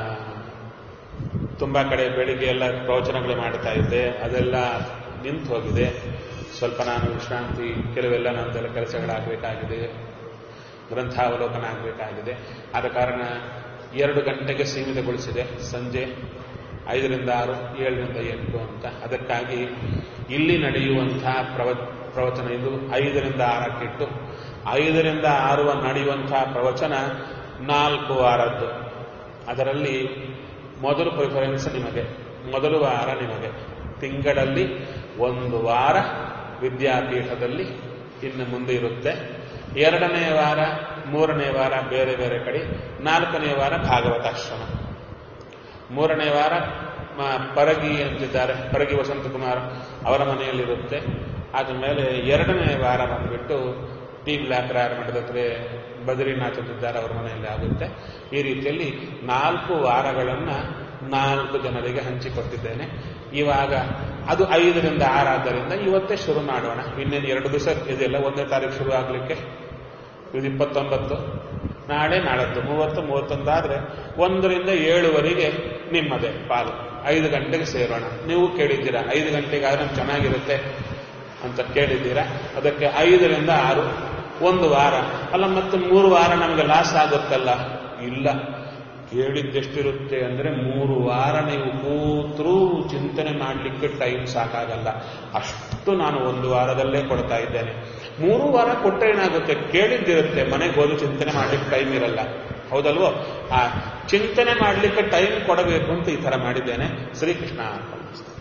ತುಂಬ ಕಡೆ ಬೆಳಿಗ್ಗೆ ಎಲ್ಲ ಪ್ರವಚನಗಳು ಮಾಡ್ತಾ ಇದ್ದೆ ಅದೆಲ್ಲ ನಿಂತು ಹೋಗಿದೆ ಸ್ವಲ್ಪ ನಾನು ವಿಶ್ರಾಂತಿ ಕೆಲವೆಲ್ಲ ನನ್ನದೆಲ್ಲ ಕೆಲಸಗಳಾಗಬೇಕಾಗಿದೆ ಗ್ರಂಥಾವಲೋಕನ ಆಗಬೇಕಾಗಿದೆ ಆದ ಕಾರಣ ಎರಡು ಗಂಟೆಗೆ ಸೀಮಿತಗೊಳಿಸಿದೆ ಸಂಜೆ ಐದರಿಂದ ಆರು ಏಳರಿಂದ ಎಂಟು ಅಂತ ಅದಕ್ಕಾಗಿ ಇಲ್ಲಿ ನಡೆಯುವಂತಹ ಪ್ರವ ಪ್ರವಚನ ಇದು ಐದರಿಂದ ಆರಕ್ಕಿಟ್ಟು ಐದರಿಂದ ಆರು ನಡೆಯುವಂತಹ ಪ್ರವಚನ ನಾಲ್ಕು ವಾರದ್ದು ಅದರಲ್ಲಿ ಮೊದಲು ಪ್ರಿಫರೆನ್ಸ್ ನಿಮಗೆ ಮೊದಲು ವಾರ ನಿಮಗೆ ತಿಂಗಳಲ್ಲಿ ಒಂದು ವಾರ ವಿದ್ಯಾಪೀಠದಲ್ಲಿ ಇನ್ನು ಮುಂದೆ ಇರುತ್ತೆ ಎರಡನೇ ವಾರ ಮೂರನೇ ವಾರ ಬೇರೆ ಬೇರೆ ಕಡೆ ನಾಲ್ಕನೇ ವಾರ ಭಾಗವತಾಶ್ರಮ ಮೂರನೇ ವಾರ ಮ- ಪರಗಿ ಅಂತಿದ್ದಾರೆ ಪರಗಿ ವಸಂತಕುಮಾರ್ ಅವರ ಮನೆಯಲ್ಲಿರುತ್ತೆ ಆದಮೇಲೆ ಎರಡನೇ ವಾರ ಬಂದ್ಬಿಟ್ಟು ಟಿ ಬ್ಲಾಕ್ ರಾಯರ ಮಠದ ಹತ್ರ ಬದ್ರಿನಾಥ್ ಅಂತಿದ್ದಾರೆ ಅವರ ಮನೆಯಲ್ಲಿ ಆಗುತ್ತೆ ಈ ರೀತಿಯಲ್ಲಿ ನಾಲ್ಕು ವಾರಗಳನ್ನ ನಾಲ್ಕು ಜನರಿಗೆ ಹಂಚಿಕೊಟ್ಟಿದ್ದೇನೆ ಇವಾಗ ಅದು ಐದರಿಂದ ಆರಾದ್ದರಿಂದ ಇವತ್ತೇ ಶುರು ಮಾಡೋಣ ಇನ್ನೇನು ಎರಡು ದಿವಸ ಇದೆಲ್ಲ ಒಂದನೇ ತಾರೀಕು ಶುರು ಆಗಲಿಕ್ಕೆ ಇದು ಇಪ್ಪತ್ತೊಂಬತ್ತು ನಾಳೆ ನಾಳದ್ದು ಮೂವತ್ತು ಮೂವತ್ತೊಂದಾದ್ರೆ ಒಂದರಿಂದ ಏಳುವರೆಗೆ ನಿಮ್ಮದೇ ಪಾಲು ಐದು ಗಂಟೆಗೆ ಸೇರೋಣ ನೀವು ಕೇಳಿದ್ದೀರಾ ಐದು ಗಂಟೆಗೆ ಆದ್ರೆ ನಮ್ಗೆ ಚೆನ್ನಾಗಿರುತ್ತೆ ಅಂತ ಕೇಳಿದ್ದೀರಾ ಅದಕ್ಕೆ ಐದರಿಂದ ಆರು ಒಂದು ವಾರ ಅಲ್ಲ ಮತ್ತೆ ಮೂರು ವಾರ ನಮಗೆ ಲಾಸ್ ಆಗುತ್ತಲ್ಲ ಇಲ್ಲ ಕೇಳಿದ್ದೆಷ್ಟಿರುತ್ತೆ ಅಂದ್ರೆ ಮೂರು ವಾರ ನೀವು ಕೂತ್ರೂ ಚಿಂತನೆ ಮಾಡಲಿಕ್ಕೆ ಟೈಮ್ ಸಾಕಾಗಲ್ಲ ಅಷ್ಟು ನಾನು ಒಂದು ವಾರದಲ್ಲೇ ಕೊಡ್ತಾ ಇದ್ದೇನೆ ಮೂರು ವಾರ ಕೊಟ್ಟರೆ ಏನಾಗುತ್ತೆ ಕೇಳಿದ್ದಿರುತ್ತೆ ಮನೆಗೆ ಹೋಗಿ ಚಿಂತನೆ ಮಾಡ್ಲಿಕ್ಕೆ ಟೈಮ್ ಇರಲ್ಲ ಹೌದಲ್ವೋ ಆ ಚಿಂತನೆ ಮಾಡಲಿಕ್ಕೆ ಟೈಮ್ ಕೊಡಬೇಕು ಅಂತ ಈ ತರ ಮಾಡಿದ್ದೇನೆ ಶ್ರೀಕೃಷ್ಣ ಅಂತ